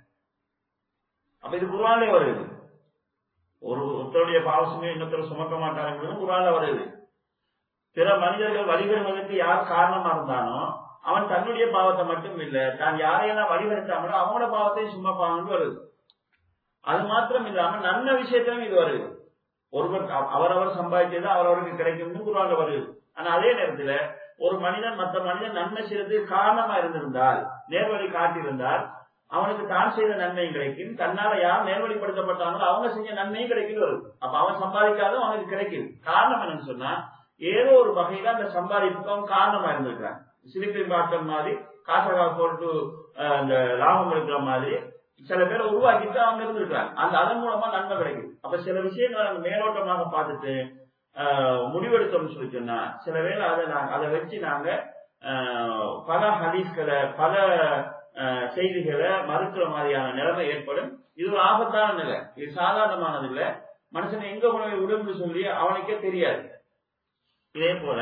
அப்ப இது குரான்ல வருது ஒரு ஒருத்தருடைய பாவசுமே இன்னொருத்தர் சுமக்க மாட்டாங்க குரான்ல வருது பிற மனிதர்கள் வழிபடுவதற்கு யார் காரணமா இருந்தானோ அவன் தன்னுடைய பாவத்தை மட்டும் இல்ல தான் யாரையெல்லாம் வழிபடுத்தாங்களோ அவங்களோட பாவத்தையும் சுமப்பாங்கன்னு வருது அது மாத்திரம் இல்லாம நன்மை விஷயத்திலும் இது வருது ஒருவர் அவரவர் சம்பாதிச்சது அவரவருக்கு கிடைக்கும்னு குரான்ல வருது ஆனா அதே நேரத்துல ஒரு மனிதன் மற்ற மனிதன் நன்மை செய்யறதுக்கு காரணமா இருந்திருந்தால் நேர்வழி காட்டியிருந்தால் அவனுக்கு தான் செய்த நன்மையும் கிடைக்கும் தன்னால யார் நேர்வழிப்படுத்தப்பட்டாங்களோ அவங்க செஞ்ச நன்மையும் கிடைக்கும் வருது அப்ப அவன் சம்பாதிக்காத அவனுக்கு கிடைக்குது காரணம் என்னன்னு சொன்னா ஏதோ ஒரு வகையில அந்த சம்பாதிப்புக்கு அவன் காரணமா இருந்திருக்கான் சிலிப்பை பாட்டம் மாதிரி காசகா போட்டு அஹ், அந்த லாபம் எடுக்கிற மாதிரி சில பேரை உருவாக்கிட்டு அவங்க இருந்திருக்கிறாங்க அந்த அதன் மூலமா நன்மை கிடைக்குது அப்ப சில விஷயங்களை நம்ம மேலோட்டமாக பார்த்துட்டு ஆஹ், முடிவெடுத்தோம்னு சொல்லி சொன்னா சில வேளை அதை நாங்க அதை வச்சு நாங்க ஆஹ், பல ஹதீஸ்களை பல ஆஹ், செய்திகளை மறுக்கிற மாதிரியான நிலைமை ஏற்படும் இது ஒரு ஆபத்தான நிலை இது சாதாரணமானது இல்ல மனுஷன் எங்க உணவை விடும்னு சொல்லி அவனுக்கே தெரியாது இதே போல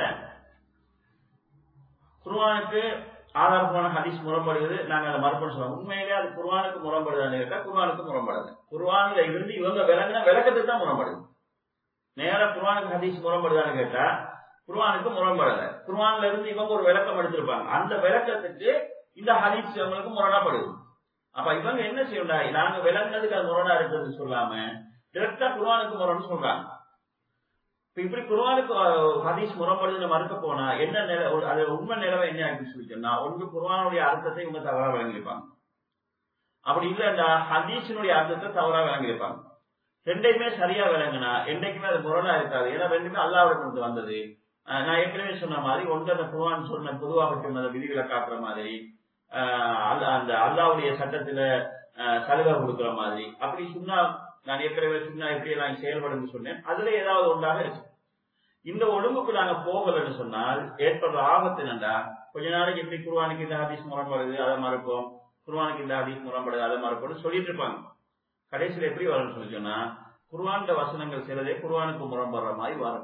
குர்ஆனுக்கு ஆதாரமான ஹதீஸ் முரண்படுகிறது நாங்க அதை மறுபடியும் சொல்லுவோம் உண்மையிலே அது குர்ஆனுக்கு முரண்படுதான்னு கேட்டா குர்ஆனுக்கு முரண்படுது குர்ஆன்ல இருந்து இவங்க விளங்கின விளக்கத்துக்கு தான் முரண்படுது நேரா குர்ஆனுக்கு ஹதீஸ் முரண்படுதான்னு கேட்டா குர்ஆனுக்கு முரண்படல குர்ஆன்ல இருந்து இவங்க ஒரு விளக்கம் எடுத்திருப்பாங்க அந்த விளக்கத்துக்கு இந்த ஹதீஸ் இவங்களுக்கு முரணாப்படுது அப்ப இவங்க என்ன செய்யணும் நாங்க விளங்கினதுக்கு அது முரணா இருக்கிறது சொல்லாம டிரெக்டா குர்ஆனுக்கு முரண் சொல்றாங்க இப்ப இப்படி குர்ஆனுக்கு அஹ், ஹதீஸ் முரண்படுதுன்னு மறுக்க போனா என்ன நிலை ஒரு- அது உண்மை நிலைமை என்ன ஆயிடுச்சு சொல்லி சொன்னா ஒன்று குர்ஆனுடைய அர்த்தத்தை இவங்க தவறா விளங்கியிருப்பாங்க அப்படி இல்லைன்னா ஹதீஸினுடைய அர்த்தத்தை தவறா விளங்கியிருப்பாங்க ரெண்டையுமே சரியா விளங்குனா என்னைக்குமே அது முரணா இருக்காது ஏன்னா ரெண்டுமே அல்லாவிடமிருந்து வந்தது அஹ் நான் ஏற்கனவே சொன்ன மாதிரி ஒன்று அந்த குர்ஆன் சொன்ன பொதுவாக சொன்ன விதிகளை காட்டுற மாதிரி அஹ் அல்ல- அந்த அல்லாவுடைய சட்டத்துல அஹ், சலுகை கொடுக்குற மாதிரி அப்படி சொன்னா நான் ஏற்கனவே சொன்னா எப்படி எல்லாம் செயல்படும் சொன்னேன் அதுல ஏதாவது ஒன்றாக இருக்கு இந்த ஒழுங்குக்கு நாங்க போகலன்னு சொன்னால் ஏற்படுற ஆபத்து என்னண்டா கொஞ்ச நாளைக்கு எப்படி குர்ஆனுக்கு இந்த ஹதீஸ் முரண்படுது அதை மறுப்போம் குர்ஆனுக்கு இந்த ஹதீஸ் முரண்படுது அதை மறுப்போம்னு சொல்லிட்டு இருப்பாங்க கடைசியில எப்படி வரும்னு சொல்லி சொன்னா குர்ஆன்ல வசனங்கள் சிலதே குர்ஆனுக்கு முரண்படுற மாதிரி வரும்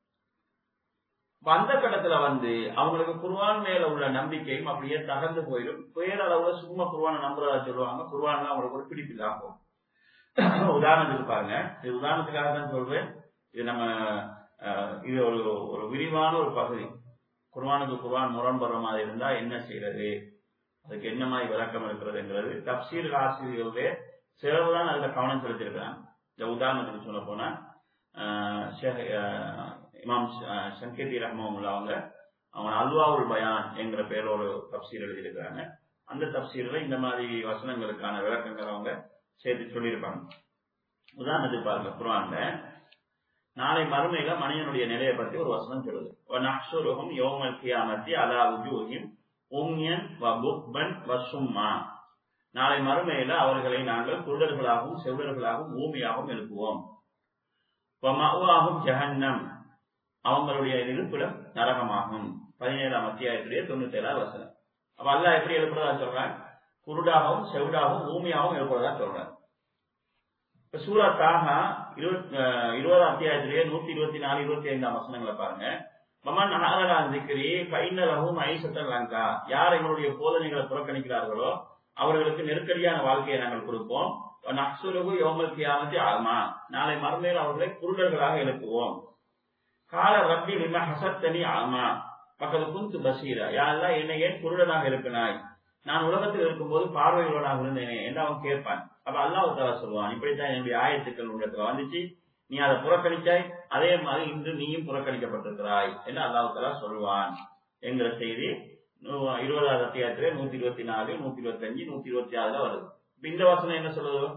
அப்ப அந்த கட்டத்துல வந்து அவங்களுக்கு குர்ஆன் மேல உள்ள நம்பிக்கையும் அப்படியே தகர்ந்து போயிடும் பேரளவுல சும்மா குர்ஆனை நம்புறதா சொல்லுவாங்க குர்ஆன்ல அவங்களுக்கு ஒரு பிடிப்பு இல்லாம போகும் உதாரணத்துக்கு பாருங்க இது உதாரணத்துக்காக தான் சொல்றேன் இது நம்ம அஹ், இது ஒரு ஒரு விரிவான ஒரு பகுதி குர்ஆனுக்கு குர்ஆன் முரண்படுற மாதிரி இருந்தா என்ன செய்யறது அதுக்கு என்ன மாதிரி விளக்கம் இருக்கிறதுங்கிறது தப்சீர் ஆசிரியர்களே சிலர்தான் அதுல கவனம் செலுத்தியிருக்கிறாங்க இந்த உதாரணத்துக்கு சொல்ல போனா ஆஹ் ஷேக், ஆஹ் இமாம் ஷ- சங்கேதி ரஹ்மவுல்லா அவங்க அவங்க அல்வாவுல் பயான் என்கிற பேரோட தப்சீர் எழுதியிருக்கிறாங்க அந்த தப்சீர்ல இந்த மாதிரி வசனங்களுக்கான விளக்கங்கள் அவங்க சேர்த்து சொல்லியிருப்பாங்க உதாரணத்துக்கு பாருங்க குர்ஆன்ல நாளை மறுமையில மனிதனுடைய நிலையை பத்தி ஒரு வசனம் சொல்லுது நக்ஷுருகும் யோமல் கியாமத்தி அலா உஜூஹிம் உம்யன் வ புக்பன் வ சும்மா நாளை மறுமையில அவர்களை நாங்கள் குருடர்களாகவும் செவிடர்களாகவும் ஊமையாகவும் எழுப்புவோம் மஅவாஹும் ஜஹன்னம் அவங்களுடைய இருப்பிடம் நரகமாகும் பதினேழாம் அத்தியாயத்துடைய தொண்ணூத்தி ஏழாவது வசனம் அப்ப அல்லாஹ் எப்படி எழுப்புறதா சொல்றான் குருடாகவும் செவிடாகவும் ஊமையாகவும் எழுப்புறதா சொல்றான் இப்ப சூரா தாகா இருபத் அஹ் இருபதாம் அத்தியாயத்திலேயே நூத்தி இருபத்தி நாலு இருபத்தி ஐந்தாம் வசனங்களை பாருங்க மமன் ஆரலான் திக்ரி பைனலகும் ஐசத்தன் லங்கா யார் எங்களுடைய போதனைகளை புறக்கணிக்கிறார்களோ அவர்களுக்கு நெருக்கடியான வாழ்க்கையை நாங்கள் கொடுப்போம் நக்சுலுகு யோமல் கியாமத்தி ஆமா நாளை மறுமையில் அவர்களை குருடர்களாக எழுப்புவோம் கால ரப்பி லிம ஹசத்தனி ஆமா பக்கத்து குந்து பசீரா யாரெல்லாம் என்னை ஏன் குருடனாக எழுப்பினாய் நான் உலகத்தில் இருக்கும்போது பார்வையுள்ளவனாக இருந்தேனே என்று அவன் கேட்பான் அப்ப அல்லாஹ் தலா சொல்லுவான் இப்படித்தான் என்னுடைய ஆயத்துக்கள் உள்ளத்துல வந்துச்சு நீ அதை புறக்கணிச்சாய் அதே மாதிரி இன்று நீயும் புறக்கணிக்கப்பட்டிருக்கிறாய் என்று அல்லாஹ் தலா சொல்லுவான் என்கிற செய்தி நூ- இருபதாவது அத்தியாயத்திலே நூத்தி இருபத்தி நாலு நூத்தி இருபத்தி அஞ்சு நூத்தி இருபத்தி ஆறுல வருது இப்ப இந்த வசனம் என்ன சொல்லுது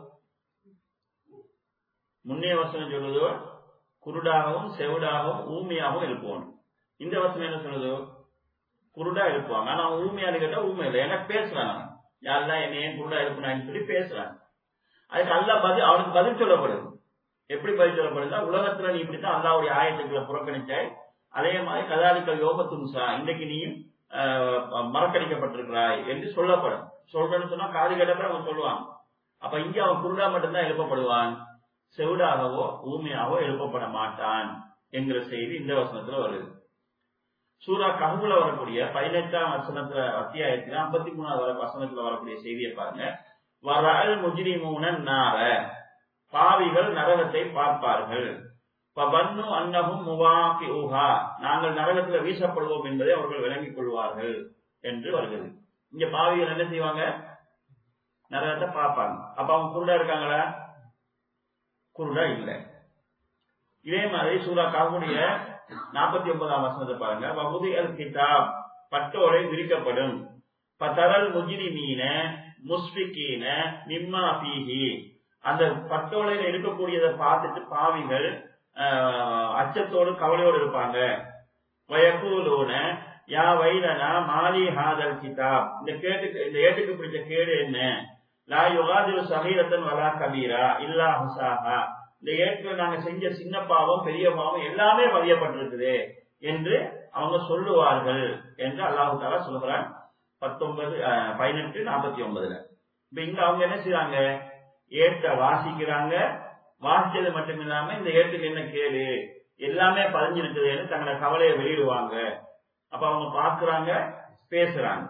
முன்னே வசனம் சொல்லுது குருடாகவும் செவிடாகவும் ஊமையாகவும் எழுப்புவோம் இந்த வசனம் என்ன சொல்லுது குருடா எழுப்புவாங்க ஆனா அவன் ஊமையானு கேட்டா ஊமை இல்லை ஏன்னா பேசுறான் அவன். யாரெல்லாம் என்ன ஏன் குருடா எழுப்புனான்னு சொல்லி பேசுறான் அதுக்கு அல்லாஹ் பதில் அவனுக்கு பதில் சொல்லப்படுது எப்படி பதில் சொல்லப்படுதுன்னா உலகத்துல நீ இப்படித்தான் அல்லாவுடைய ஆயத்துக்களை புறக்கணிச்சாய் அதே மாதிரி கதாலிக்கல் யோகத்தும்சா இன்றைக்கு நீயும் ஆஹ், மறக்கடிக்கப்பட்டிருக்கிறாய் என்று சொல்லப்படும் சொல்றேன்னு சொன்னா காது கேட்டப்ப அவன் சொல்லுவான் அப்ப இங்க அவன் குருடா மட்டும்தான் எழுப்பப்படுவான் செவிடாகவோ ஊமையாகவோ எழுப்பப்பட மாட்டான் என்கிற செய்தி இந்த வசனத்துல வருது சூரா கஹுல வரக்கூடிய பதினெட்டாம் வசனத்துல அத்தியாயத்துல ஐம்பத்தி மூணாவது வர- வசனத்துல வரக்கூடிய செய்தியை பாருங்க வரல் முஜ்ரிமூன நார பாவிகள் நரகத்தை பார்ப்பார்கள் பபன்னு அன்னகும் முவாக்கி ஊஹா நாங்கள் நரகத்துல வீசப்படுவோம் என்பதை அவர்கள் விளங்கிக் கொள்வார்கள் என்று வருகிறது இங்க பாவிகள் என்ன செய்வாங்க நரகத்தை பார்ப்பாங்க அப்ப அவங்க குருடா இருக்காங்களா குருடா இல்லை இதே மாதிரி சூரா காகுடைய நாற்பத்தி ஒன்பதாம் வசனத்தை பாருங்க வகுதி அல் கிதாப் பட்டோலை விரிக்கப்படும் பத்தரல் முஜிரிமீன முஸ்பிகீன மிம்மா பீஹி அந்த பட்டோலையில இருக்கக்கூடியதை பார்த்துட்டு பாவிகள் ஆஹ், அச்சத்தோடு கவலையோடு இருப்பாங்க வயக்கூலூன யா வைலனா மாலி ஹாதல் கிதாப் இந்த கேட்டுக்கு இந்த ஏட்டுக்கு பிடிச்ச கேடு என்ன லா யுகாதிரு சகீரத்தன் வலா கபீரா இல்லா ஹுசாஹா இந்த ஏட்டுல நாங்க செஞ்ச சின்ன பாவம் பெரிய பாவம் எல்லாமே பதியப்பட்டிருக்குது என்று அவங்க சொல்லுவார்கள் என்று அல்லாஹு தாலா சொல்லுகிறான் பத்தொன்பது பதினெட்டு நாற்பத்தி ஒன்பதுல இப்ப இங்க அவங்க என்ன செய்யறாங்க ஏட்டை வாசிக்கிறாங்க வாசிச்சது மட்டும் இல்லாம இந்த ஏட்டுக்கு என்ன கேடு எல்லாமே பதிஞ்சிருக்குதுன்னு தங்களோட கவலையை வெளியிடுவாங்க அப்ப அவங்க பாக்குறாங்க பேசுறாங்க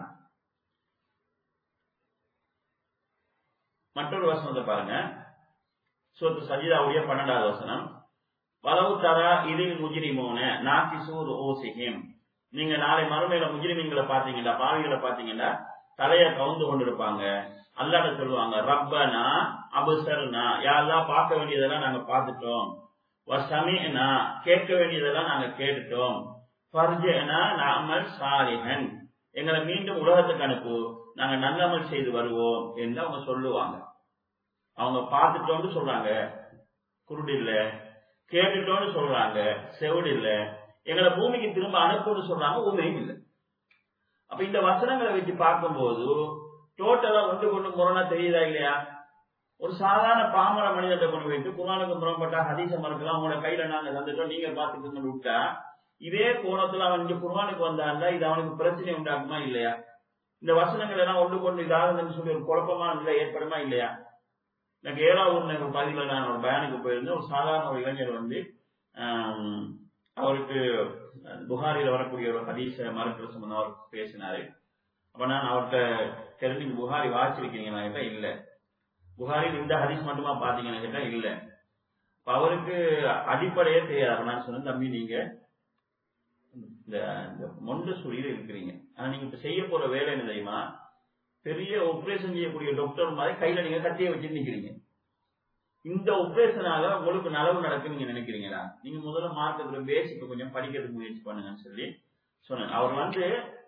மற்றொரு வசனத்தை பாருங்க சோத்து சஜிதாவுடைய பன்னெண்டாவது வசனம் வலவு தரா இதில் முஜிரிமோன நாக்கி சூர் ஓசிஹிம் நீங்க நாளை மறுமையில முஜிரிமீன்களை பாத்தீங்கன்னா பாவிகளை பாத்தீங்கன்னா தலைய கவுந்து கொண்டிருப்பாங்க அல்லாட சொல்லுவாங்க ரப்பனா அபுசர்னா யாரெல்லாம் பார்க்க வேண்டியதெல்லாம் நாங்க பார்த்துட்டோம் வசமினா கேட்க வேண்டியதெல்லாம் நாங்க கேட்டுட்டோம் ஃபர்ஜனா நாமல் சாலிஹன் எங்களை மீண்டும் உலகத்துக்கு அனுப்பு நாங்க நல்லமல் செய்து வருவோம் என்று அவங்க சொல்லுவாங்க அவங்க பார்த்துட்டோம்னு சொல்றாங்க குருடு இல்ல கேட்டுட்டோம்னு சொல்றாங்க செவிடு இல்ல எங்களை பூமிக்கு திரும்ப அனுப்புன்னு சொல்றாங்க உண்மையும் இல்லை அப்ப இந்த வசனங்களை வச்சு பார்க்கும்போது டோட்டலா ஒன்று கொண்டு முரணா தெரியுதா இல்லையா ஒரு சாதாரண பாமர மனிதத்தை கொண்டு வைத்து குரானுக்கு முரண்பட்ட ஹதீச மறுக்கலாம் உங்களோட கையில நாங்க தந்துட்டோம் நீங்க பாத்துக்கோங்க விட்டா இதே கோணத்துல அவன் இங்க குர்வானுக்கு வந்தாருந்தா இது அவனுக்கு பிரச்சனை உண்டாக்குமா இல்லையா இந்த வசனங்கள் எல்லாம் ஒன்று கொண்டு இதாகுதுன்னு சொல்லி ஒரு குழப்பமான நிலை ஏற்படுமா இல்லையா எனக்கு ஏழாவது ஒரு பகுதியில் நான் ஒரு பயனுக்கு போயிருந்தேன் ஒரு சாதாரண ஒரு இளைஞர் வந்து அவருக்கு புகாரில வரக்கூடிய ஒரு ஹதீச மறுக்கிற சம்பந்தம் அவர் பேசினாரு அப்ப நான் அவர்கிட்ட தெரிஞ்சு புகாரி வாசிச்சிருக்கீங்க கேட்டா இல்ல புகாரில் இந்த ஹதீஸ் மட்டுமா பாத்தீங்கன்னு கேட்டா இல்ல அவருக்கு அடிப்படையே தெரியாது நான் சொன்னேன் தம்பி நீங்க இந்த மொண்ட சுழியில இருக்கிறீங்க ஆனா நீங்க இப்ப செய்ய போற வேலை என்ன தெரியுமா பெரிய ஆபரேஷன் செய்யக்கூடிய டாக்டர் மாதிரி கையில நீங்க கத்திய வச்சு நிக்கிறீங்க இந்த ஆபரேஷனால உங்களுக்கு நலவு நடக்கும் நீங்க நினைக்கிறீங்களா நீங்க முதல்ல மார்க்கத்துல பேசிக்க கொஞ்சம் படிக்கிறதுக்கு முயற்சி பண்ணுங்கன்னு சொல்லி சொன்னேன் அவர் வந்து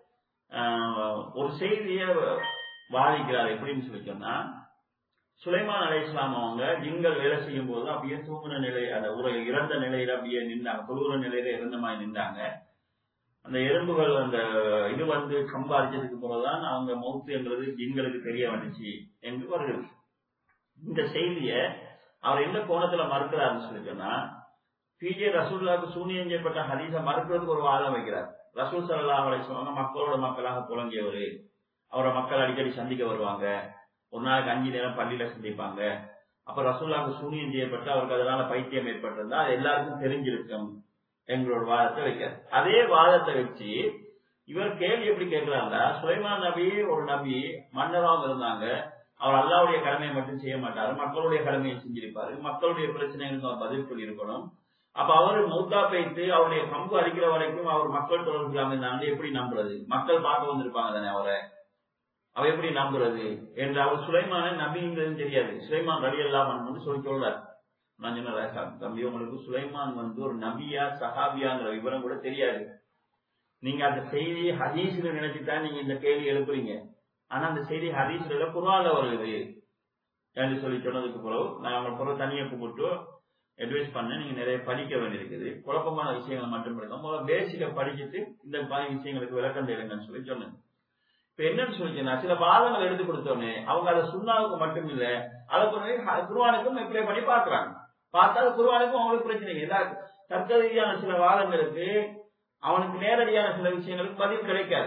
ஒரு செய்திய வாதிக்கிறார் எப்படின்னு சொல்லி சொன்னா சுலைமான் அலை இஸ்லாம் அவங்க ஜிங்கள் வேலை செய்யும் போது அப்படியே தூங்குன நிலை அந்த ஒரு இறந்த நிலையில அப்படியே நின்றாங்க தொழுகிற நிலையில இறந்த மாதிரி நின்றாங்க அந்த எறும்புகள் அந்த இது வந்து சம்பாதிச்சதுக்கு பிறகுதான் அவங்க மௌத்துங்கிறது ஜிங்களுக்கு தெரிய வந்துச்சு என்று வருகிறது இந்த செய்திய அவர் எந்த கோணத்துல மறுக்கிறாருன்னு சொல்லி சொன்னா பிஜே ரசூல்லாவுக்கு சூனியம் செய்யப்பட்ட ஹதீஸை மறுக்கிறதுக்கு ஒரு வாதம் வைக்கிறார் ரசூல் சல்லா அவரை சொன்னாங்க மக்களோட மக்களாக புலங்கியவர் அவரை மக்கள் அடிக்கடி சந்திக்க வருவாங்க ஒரு நாளைக்கு அஞ்சு நேரம் பள்ளியில சந்திப்பாங்க அப்ப ரசூல்லாவுக்கு சூனியம் செய்யப்பட்டு அவருக்கு அதனால பைத்தியம் ஏற்பட்டிருந்தா அது எல்லாருக்கும் தெரிஞ்சிருக்கும் எங்களோட வாதத்தை வைக்கிறார் அதே வாதத்தை வச்சு இவர் கேள்வி எப்படி கேட்கிறாங்க சுலைமான் நபி ஒரு நபி மன்னராகவும் இருந்தாங்க அவர் அல்லாவுடைய கடமையை மட்டும் செய்ய மாட்டாரு மக்களுடைய கடமையை செஞ்சிருப்பாரு மக்களுடைய பிரச்சனைகளுக்கு அவர் பதில் சொல்லியிருக்கணும் அப்ப அவர் மௌத்தா பைத்து அவருடைய கம்பு அடிக்கிற வரைக்கும் அவர் மக்கள் தொடர்பு இல்லாம இருந்தாங்க எப்படி நம்புறது மக்கள் பார்க்க வந்திருப்பாங்க தானே அவரை அவ எப்படி நம்புறது என்று அவர் சுலைமான நபிங்கிறது தெரியாது சுலைமான் ரவி அல்லாமன் சொல்லி சொல்றாரு நான் சொன்ன தம்பி உங்களுக்கு சுலைமான் வந்து ஒரு நபியா சஹாபியாங்கிற விவரம் கூட தெரியாது நீங்க அந்த செய்தி ஹதீஸ்ல நினைச்சுதான் நீங்க இந்த கேள்வி எழுப்புறீங்க ஆனா அந்த செய்தி ஹதீஸ்ல குரான்ல வருது என்று சொல்லி சொன்னதுக்கு பிறகு நான் அவங்க பிறகு தனியாக கூப்பிட்டு அட்வைஸ் பண்ண நீங்க நிறைய படிக்க வேண்டியிருக்குது குழப்பமான விஷயங்கள் மட்டும் படிக்கும் முதல்ல பேசிக்க படிச்சுட்டு இந்த மாதிரி விஷயங்களுக்கு விளக்கம் தேடுங்கன்னு சொல்லி சொன்னேன் இப்ப என்னன்னு சொல்லிச்சுன்னா சில வாதங்கள் எடுத்து கொடுத்தோன்னே அவங்க அதை சுண்ணாவுக்கு மட்டும் இல்ல அதை கொண்டு குருவானுக்கும் அப்ளை பண்ணி பாக்குறாங்க பார்த்தா அது குருவானுக்கும் அவங்களுக்கு பிரச்சனை இல்லை தர்க்க ரீதியான சில வாதங்களுக்கு அவனுக்கு நேரடியான சில விஷயங்களுக்கு பதில் கிடைக்காது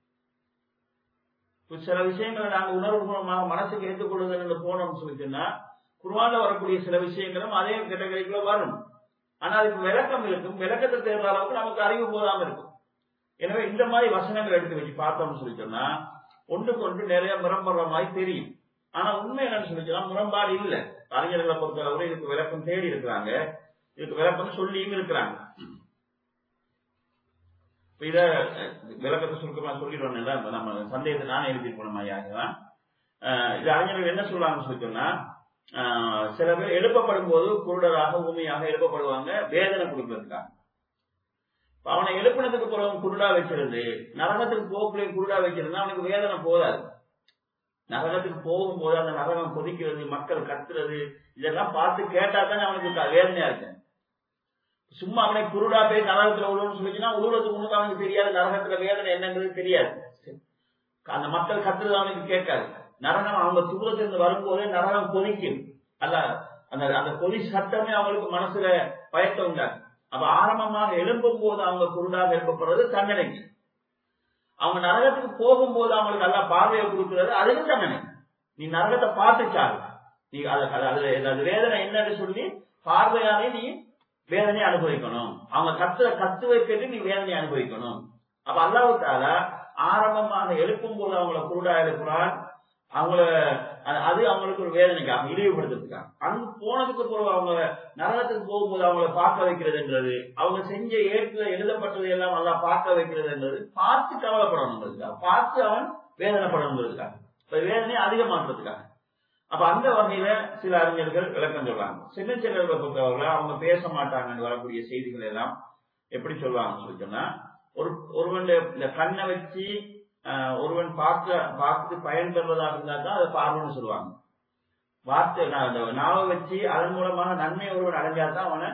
சில விஷயங்களை நாங்க உணர்வுபூர்வமாக மனசுக்கு ஏற்றுக்கொள்ளுதல் போனோம்னு சொல்லிச்சுன்னா குருவான்ல வரக்கூடிய சில விஷயங்களும் அதே கேட்டகரிக்குள்ள வரும் ஆனா அதுக்கு விளக்கம் இருக்கும் விளக்கத்தை தேர்ந்த அளவுக்கு நமக்கு அறிவு போதாம இருக்கும் எனவே இந்த மாதிரி வசனங்கள் எடுத்து வச்சு பார்த்தோம்னு சொல்லி சொன்னா ஒன்றுக்கு ஒன்று நிறைய முரம்படுற மாதிரி தெரியும் ஆனா உண்மை என்னன்னு சொல்லி சொன்னா முரண்பாடு இல்ல அறிஞர்களை பொறுத்தளவு இதுக்கு விளக்கம் தேடி இருக்கிறாங்க இதுக்கு விளக்கம் சொல்லியும் இருக்கிறாங்க இத விளக்கத்தை சுருக்கமா சொல்லிடுவோம் நம்ம சந்தேகத்தை நானே எழுதி போனோம் ஐயா இது அறிஞர்கள் என்ன சொல்றாங்கன்னு சொல்லி சொன்னா சில பேர் எழுப்பப்படும் போது குருடராக ஊமையாக எழுப்பப்படுவாங்க வேதனை கொடுக்கறதுக்காக அவனை எழுப்பினதுக்கு பிறகு குருடா வச்சிருந்து நரகத்துக்கு போக்குள்ளே குருடா வச்சிருந்தா அவனுக்கு வேதனை போதாது நரகத்துக்கு போகும்போது அந்த நரகம் கொதிக்கிறது மக்கள் கத்துறது இதெல்லாம் பார்த்து கேட்டா தானே அவனுக்கு வேதனையா இருக்கு சும்மா அவனை குருடா போய் நரகத்துல உழுவுன்னு சொல்லிச்சுன்னா உழுவுறதுக்கு முன்னுக்கு அவனுக்கு தெரியாது நரகத்துல வேதனை என்னங்கிறது தெரியாது அந்த மக்கள் கத்துறது அவனுக்கு கேட்காது நரகம் அவங்க தூரத்திலிருந்து வரும்போதே நரகம் கொதிக்கும் அல்ல அந்த அந்த கொதி சட்டமே அவங்களுக்கு மனசுல பயத்தை உண்டாகும் அப்ப ஆரம்பமாக எழும்பும் போது அவங்க குருடாக எழுப்பப்படுறது தண்டனைக்கு அவங்க நரகத்துக்கு போகும்போது அவங்களுக்கு நல்லா பார்வையை கொடுக்கிறது அதுக்கு தண்டனை நீ நரகத்தை பார்த்துச்சாரு நீ அது அது வேதனை என்னன்னு சொல்லி பார்வையாலே நீ வேதனை அனுபவிக்கணும் அவங்க கத்துற கத்துவை கேட்டு நீ வேதனை அனுபவிக்கணும் அப்ப அல்லாவுத்தால ஆரம்பமாக எழுப்பும் போது அவங்கள குருடா எழுப்புறான் அவங்கள அது அவங்களுக்கு ஒரு வேதனைக்காக இழிவுபடுத்துறதுக்காக அங்கு போனதுக்கு பிறகு அவங்க நரகத்துக்கு போகும்போது அவங்கள பார்க்க வைக்கிறதுன்றது அவங்க செஞ்ச ஏற்று எழுதப்பட்டது எல்லாம் நல்லா பார்க்க வைக்கிறதுன்றது பார்த்து கவலைப்படணுங்கிறதுக்காக பார்த்து அவன் வேதனைப்படணுங்கிறதுக்காக இப்ப வேதனை அதிகமாக்குறதுக்காக அப்ப அந்த வகையில சில அறிஞர்கள் விளக்கம் சொல்றாங்க சின்ன சின்னர்களை பொறுத்தவரை அவங்க பேச மாட்டாங்கன்னு வரக்கூடிய செய்திகள் எல்லாம் எப்படி சொல்லுவாங்கன்னு சொல்லி சொன்னா ஒரு ஒருவன் இந்த கண்ணை வச்சு ஒருவன் பார்க்க பார்த்து பயன் பெறுவதாக இருந்தா தான் அதை பார்வைன்னு சொல்லுவாங்க வார்த்தை அந்த நாவை வச்சு அதன் மூலமாக நன்மை ஒருவன் அடைஞ்சா தான் அவனை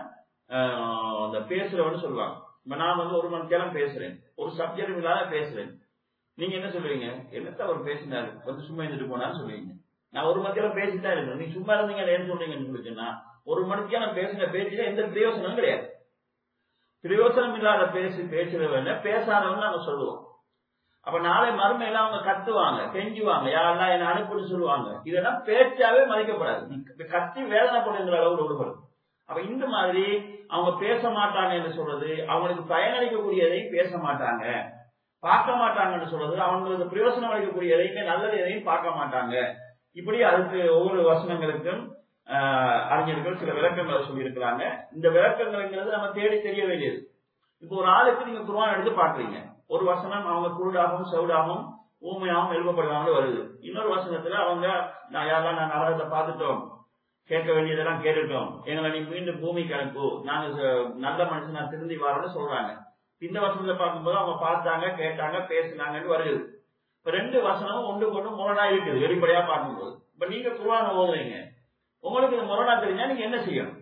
அந்த பேசுறவன்னு சொல்லுவாங்க இப்ப நான் வந்து ஒரு மணி நேரம் பேசுறேன் ஒரு சப்ஜெக்ட் இல்லாத பேசுறேன் நீங்க என்ன சொல்லுவீங்க என்னத்த அவர் பேசினாரு வந்து சும்மா இருந்துட்டு போனான்னு சொல்லுவீங்க நான் ஒரு மணி நேரம் பேசிட்டு தான் இருக்கேன் நீ சும்மா இருந்தீங்க ஏன்னு சொல்றீங்கன்னு சொல்லிச்சுன்னா ஒரு மணிக்கு நான் பேசின பேச்சுல எந்த பிரயோசனமும் கிடையாது பிரயோசனம் இல்லாத பேசி பேசுறவன பேசாதவன் நாங்க சொல்லுவோம் அப்ப நாளை மறுமையில அவங்க கத்துவாங்க கெஞ்சுவாங்க யாரெல்லாம் என்ன அனுப்புன்னு சொல்லுவாங்க இதெல்லாம் பேச்சாவே மதிக்கப்படாது கத்தி வேதனைப்படுங்கிற அளவு விடுபடும் அப்ப இந்த மாதிரி அவங்க பேச மாட்டாங்க என்று சொல்றது அவங்களுக்கு பயனளிக்கக்கூடியதையும் பேச மாட்டாங்க பார்க்க மாட்டாங்கன்னு சொல்றது அவங்களுக்கு பிரயோசனம் அளிக்கக்கூடிய எதையுமே நல்லது எதையும் பார்க்க மாட்டாங்க இப்படி அதுக்கு ஒவ்வொரு வசனங்களுக்கும் அறிஞர்கள் சில விளக்கங்களை சொல்லியிருக்கிறாங்க இந்த விளக்கங்கள்ங்கிறது நம்ம தேடி தெரிய வேண்டியது இப்போ ஒரு ஆளுக்கு நீங்க குருவான் எடுத்து பாக்குறீங்க ஒரு வசனம் அவங்க குருடாகவும் செவிடாகவும் ஊமையாகவும் எழுப்பப்படுவாங்க வருது இன்னொரு வசனத்துல அவங்க நான் யாரெல்லாம் நான் நரகத்தை பார்த்துட்டோம் கேட்க வேண்டியதெல்லாம் கேட்டுட்டோம் எங்களை நீ மீண்டும் பூமிக்கு அனுப்பு நாங்க நல்ல மனுஷனா திருந்தி வரோம்னு சொல்றாங்க இந்த வசனத்தை பார்க்கும்போது அவங்க பார்த்தாங்க கேட்டாங்க பேசினாங்கன்னு வருது இப்ப ரெண்டு வசனமும் ஒன்று கொண்டு முரணா இருக்குது வெளிப்படையா பார்க்கும்போது இப்ப நீங்க குருவான ஓதுறீங்க உங்களுக்கு இது முரணா தெரிஞ்சா நீங்க என்ன செய்யணும்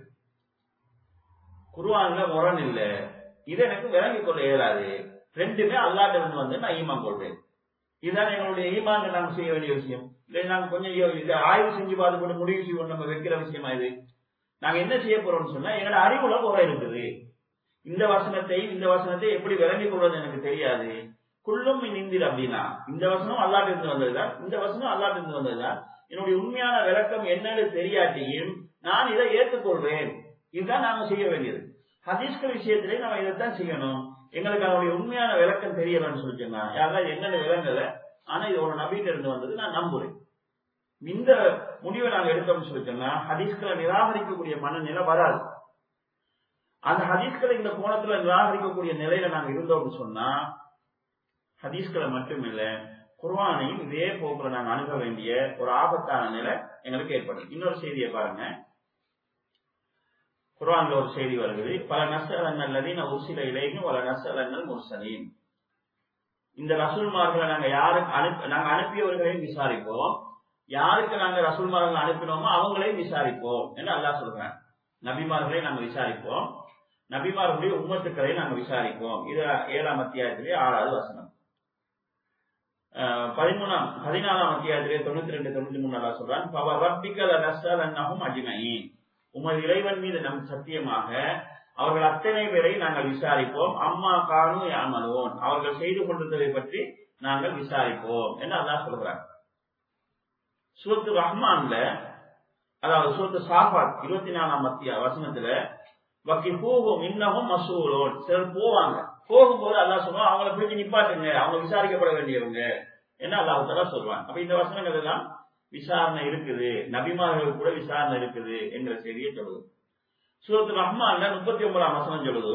குருவான்ல முரண் இல்ல இதை எனக்கு விளங்கிக் கொள்ள இயலாது ரெண்டுமே அல்லாட்ட இருந்து வந்து நான் ஈமான் கொள்வேன் இதுதான் எங்களுடைய ஈமான் நாங்க செய்ய வேண்டிய விஷயம் இல்லை நாங்க கொஞ்சம் இதை ஆய்வு செஞ்சு பார்த்து போட்டு முடிவு செய்வோம் நம்ம வைக்கிற விஷயமா இது நாங்க என்ன செய்ய போறோம்னு சொன்னா எங்களோட அறிவுல குறை இருக்குது இந்த வசனத்தை இந்த வசனத்தை எப்படி விளங்கிக் கொள்வது எனக்கு தெரியாது குள்ளும் நிந்திர் அப்படின்னா இந்த வசனம் அல்லாட்டு இருந்து வந்ததுதான் இந்த வசனம் அல்லாட்டு இருந்து வந்ததுதான் என்னுடைய உண்மையான விளக்கம் என்னன்னு தெரியாட்டியும் நான் இதை ஏற்றுக்கொள்வேன் இதுதான் நாங்க செய்ய வேண்டியது ஹதீஸ்கள் விஷயத்திலே நம்ம இதைத்தான் செய்யணும் எங்களுக்கு அதனுடைய உண்மையான விளக்கம் தெரியலன்னு சொல்லி சொன்னா யாராவது என்னென்ன விளங்கல ஆனா இது ஒரு நபீட்ட இருந்து வந்தது நான் நம்புறேன் இந்த முடிவை நாங்க எடுத்தோம்னு சொல்லி சொன்னா ஹதீஸ்களை நிராகரிக்கக்கூடிய மனநிலை வராது அந்த ஹதீஸ்களை இந்த கோணத்துல நிராகரிக்கக்கூடிய நிலையில நாங்க இருந்தோம்னு சொன்னா ஹதீஸ்களை மட்டுமில்ல குர்வானையும் இதே போக்குல நாங்க அணுக வேண்டிய ஒரு ஆபத்தான நிலை எங்களுக்கு ஏற்படும் இன்னொரு செய்தியை பாருங்க குர்ஆன்ல ஒரு செய்தி வருகிறது பல நசலன்னல் லதீன உர்சில இலைக்கும் பல நசலன்னல் முர்சலீன் இந்த ரசூல்மார்களை நாங்க யாருக்கு அனுப்பி நாங்க அனுப்பியவர்களையும் விசாரிப்போம் யாருக்கு நாங்க ரசூல்மார்கள் அனுப்பினோமோ அவங்களையும் விசாரிப்போம் என்று அல்லாஹ் சொல்றேன் நபிமார்களை நாங்க விசாரிப்போம் நபிமார்களுடைய உம்மத்துக்களை நாங்க விசாரிப்போம் இது ஏழாம் அத்தியாயத்திலே ஆறாவது வசனம் பதிமூணாம் பதினாலாம் அத்தியாயத்திலே தொண்ணூத்தி ரெண்டு தொண்ணூத்தி மூணு அல்லா சொல்றான் பவ ரப்பிக்கல் நஸ்டல் அன்னஹும் அஜ்மயின் உமது இறைவன் மீது நம் சத்தியமாக அவர்கள் அத்தனை பேரை நாங்கள் விசாரிப்போம் அம்மா கானு யாமலோன் அவர்கள் செய்து கொண்டிருந்ததை பற்றி நாங்கள் விசாரிப்போம் என்று அல்லாஹ் சொல்றாங்க சூரத்து ரஹ்மான்ல அதாவது சூரத்து சாஃபாத் இருபத்தி நாலாம் மத்திய வசனத்துல வக்கி பூவும் இன்னமும் மசூலோன் சிலர் போவாங்க போகும்போது அல்லாஹ் சொல்லுவான் அவங்கள பிடிச்சு நிப்பாட்டுங்க அவங்க விசாரிக்கப்பட வேண்டியவங்க என்ன அல்லாஹ் சொல்லுவாங்க அப்ப இந்த வசனங்கள் எல்லாம் விசாரணை இருக்குது நபிமார்கள் கூட விசாரணை இருக்குது என்கிற செய்தியை சொல்லுது சூரத்து ரஹ்மான்ல முப்பத்தி ஒன்பதாம் வசனம் சொல்லுது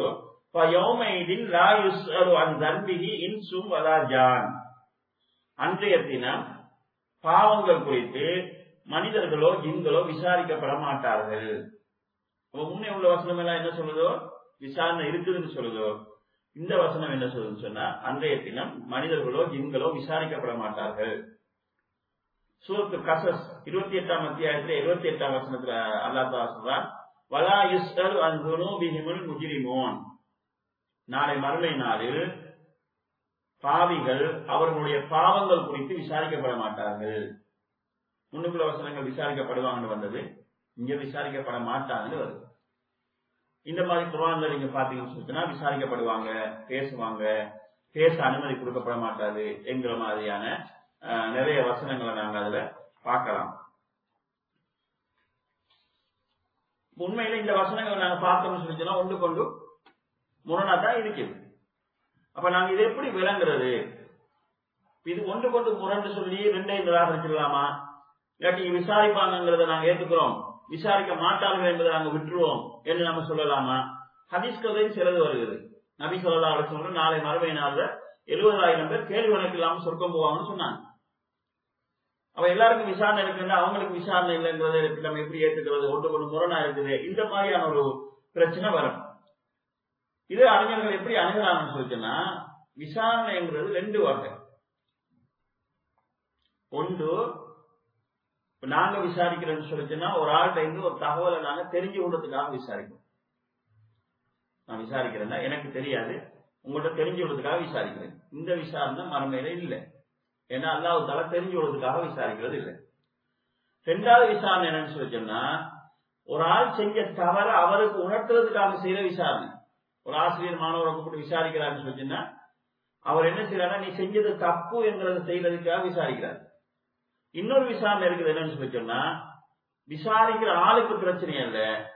அன்றைய தினம் பாவங்கள் குறித்து மனிதர்களோ ஜின்களோ விசாரிக்கப்பட மாட்டார்கள் முன்னே உள்ள வசனம் எல்லாம் என்ன சொல்லுதோ விசாரணை இருக்குதுன்னு சொல்லுதோ இந்த வசனம் என்ன சொல்லுதுன்னு சொன்னா அன்றைய தினம் மனிதர்களோ ஜின்களோ விசாரிக்கப்பட மாட்டார்கள் சூரத்து கசஸ் இருபத்தி எட்டாம் அத்தியாயத்துல இருபத்தி எட்டாம் வசனத்துல அல்லா தலா சொல்றான் வலா யுஸ்அல் அன் துனூபிஹிமுல் முஜ்ரிமூன் நாளை மறுமை நாளில் பாவிகள் அவர்களுடைய பாவங்கள் குறித்து விசாரிக்கப்பட மாட்டார்கள் முன்னுக்குள்ள வசனங்கள் விசாரிக்கப்படுவாங்கன்னு வந்தது இங்க விசாரிக்கப்பட மாட்டாங்கன்னு வருது இந்த மாதிரி குரான்ல நீங்க பாத்தீங்கன்னு சொல்லிச்சுன்னா விசாரிக்கப்படுவாங்க பேசுவாங்க பேச அனுமதி கொடுக்கப்பட மாட்டாது என்கிற மாதிரியான அஹ், நிறைய வசனங்களை நாங்க அதுல பார்க்கலாம் உண்மையில இந்த வசனங்களை நாங்க பார்த்தோம்னு சொல்லிச்சுன்னா ஒன்று கொண்டு முரணா தான் இருக்குது அப்ப நாங்க இதை எப்படி விளங்குறது இது ஒன்று கொண்டு முரண்டு சொல்லி ரெண்டையும் நிராகரிச்சிடலாமா இல்லாட்டி விசாரிப்பாங்கிறத நாங்க ஏத்துக்கிறோம் விசாரிக்க மாட்டார்கள் என்பதை நாங்க விட்டுருவோம் என்று நம்ம சொல்லலாமா ஹதீஸ் கதையும் சிலது வருகிறது நபி சொல்லா சொல்ற நாளை மறுமை நாள்ல எழுபதாயிரம் பேர் கேள்வி கணக்கு இல்லாம சொர்க்கம் போவாங்கன்னு சொன்னாங்க அப்ப எல்லாருக்கும் விசாரணை இருக்குன்னா அவங்களுக்கு விசாரணை இல்லைங்கிறத நம்ம எப்படி ஏத்துக்கிறது ஒன்று கொண்டு முரணா இருக்குது இந்த மாதிரியான ஒரு பிரச்சனை வரும் இது அறிஞர்கள் எப்படி அணுகிறாங்கன்னு சொல்லிச்சுன்னா விசாரணைங்கிறது ரெண்டு வகை ஒன்று இப்ப நாங்க விசாரிக்கிறோம்னு சொல்லிச்சுன்னா ஒரு ஆள்கிட்ட இருந்து ஒரு தகவலை நாங்க தெரிஞ்சு கொள்றதுக்காக விசாரிக்கிறோம் நான் விசாரிக்கிறேன்னா எனக்கு தெரியாது உங்கள்கிட்ட தெரிஞ்சு கொள்றதுக்காக விசாரிக்கிறேன் இந்த விசாரணை மறுமையில இல்லை ஏன்னா அல்லாஹ் தலை தெரிஞ்சு கொள்றதுக்காக விசாரிக்கிறது இல்லை ரெண்டாவது விசாரணை என்னன்னு சொல்லிச்சோம்னா ஒரு ஆள் செஞ்ச தவற அவருக்கு உணர்த்துறதுக்காக செய்யற விசாரணை ஒரு ஆசிரியர் மாணவரை கூப்பிட்டு விசாரிக்கிறாருன்னு சொல்லிச்சுன்னா அவர் என்ன செய்யறாருன்னா நீ செஞ்சது தப்பு என்கிறத செய்யறதுக்காக விசாரிக்கிறார் இன்னொரு விசாரணை இருக்குது என்னன்னு சொல்லி சொன்னா விசாரிக்கிற ஆளுக்கு பிரச்சனை இல்ல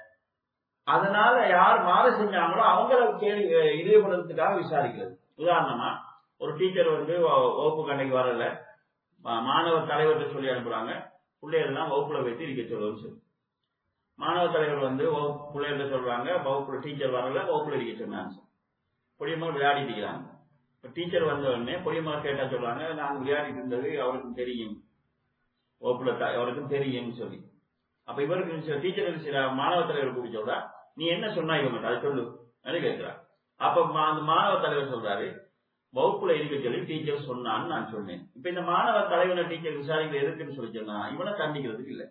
அதனால யார் மாறு செஞ்சாங்களோ அவங்கள கேள்வி ஈடுபடுறதுக்காக விசாரிக்கிறது உதாரணமா ஒரு டீச்சர் வந்து வ- வகுப்பு கண்டைக்கு வரல மா- மாணவர் தலைவர்கிட்ட சொல்லி அனுப்புறாங்க பிள்ளைகள்லாம் வகுப்புல வைத்து இருக்க சொல்லுன்னு சொல்லி மாணவ தலைவர் வந்து வகுப்பு பிள்ளைகள்ட்ட சொல்றாங்க வகுப்புல டீச்சர் வரல வகுப்புல இருக்க சொன்னாங்க பொடியமாக விளையாடிட்டு இருக்கிறாங்க இப்ப டீச்சர் வந்த உடனே பொடியமாக கேட்டா சொல்றாங்க நாங்க விளையாடிட்டு இருந்தது அவருக்கும் தெரியும் வகுப்புல த- அவருக்கும் தெரியும்னு சொல்லி அப்ப இவருக்கு சில டீச்சர் சில மாணவ தலைவர் கூப்பிட்டு சொல்றா நீ என்ன சொன்னா இவங்க அதை சொல்லு அது கேட்கிறா அப்ப மா- அந்த மாணவ தலைவர் சொல்றாரு வகுப்புல இருக்க சொல்லி டீச்சர் சொன்னான்னு நான் சொன்னேன் இப்ப இந்த மாணவ தலைவனை டீச்சர் விசாரிக்கிற எதுக்குன்னு சொல்லி சொன்னா இவனை தண்டிக்கிறதுக்கு இல்ல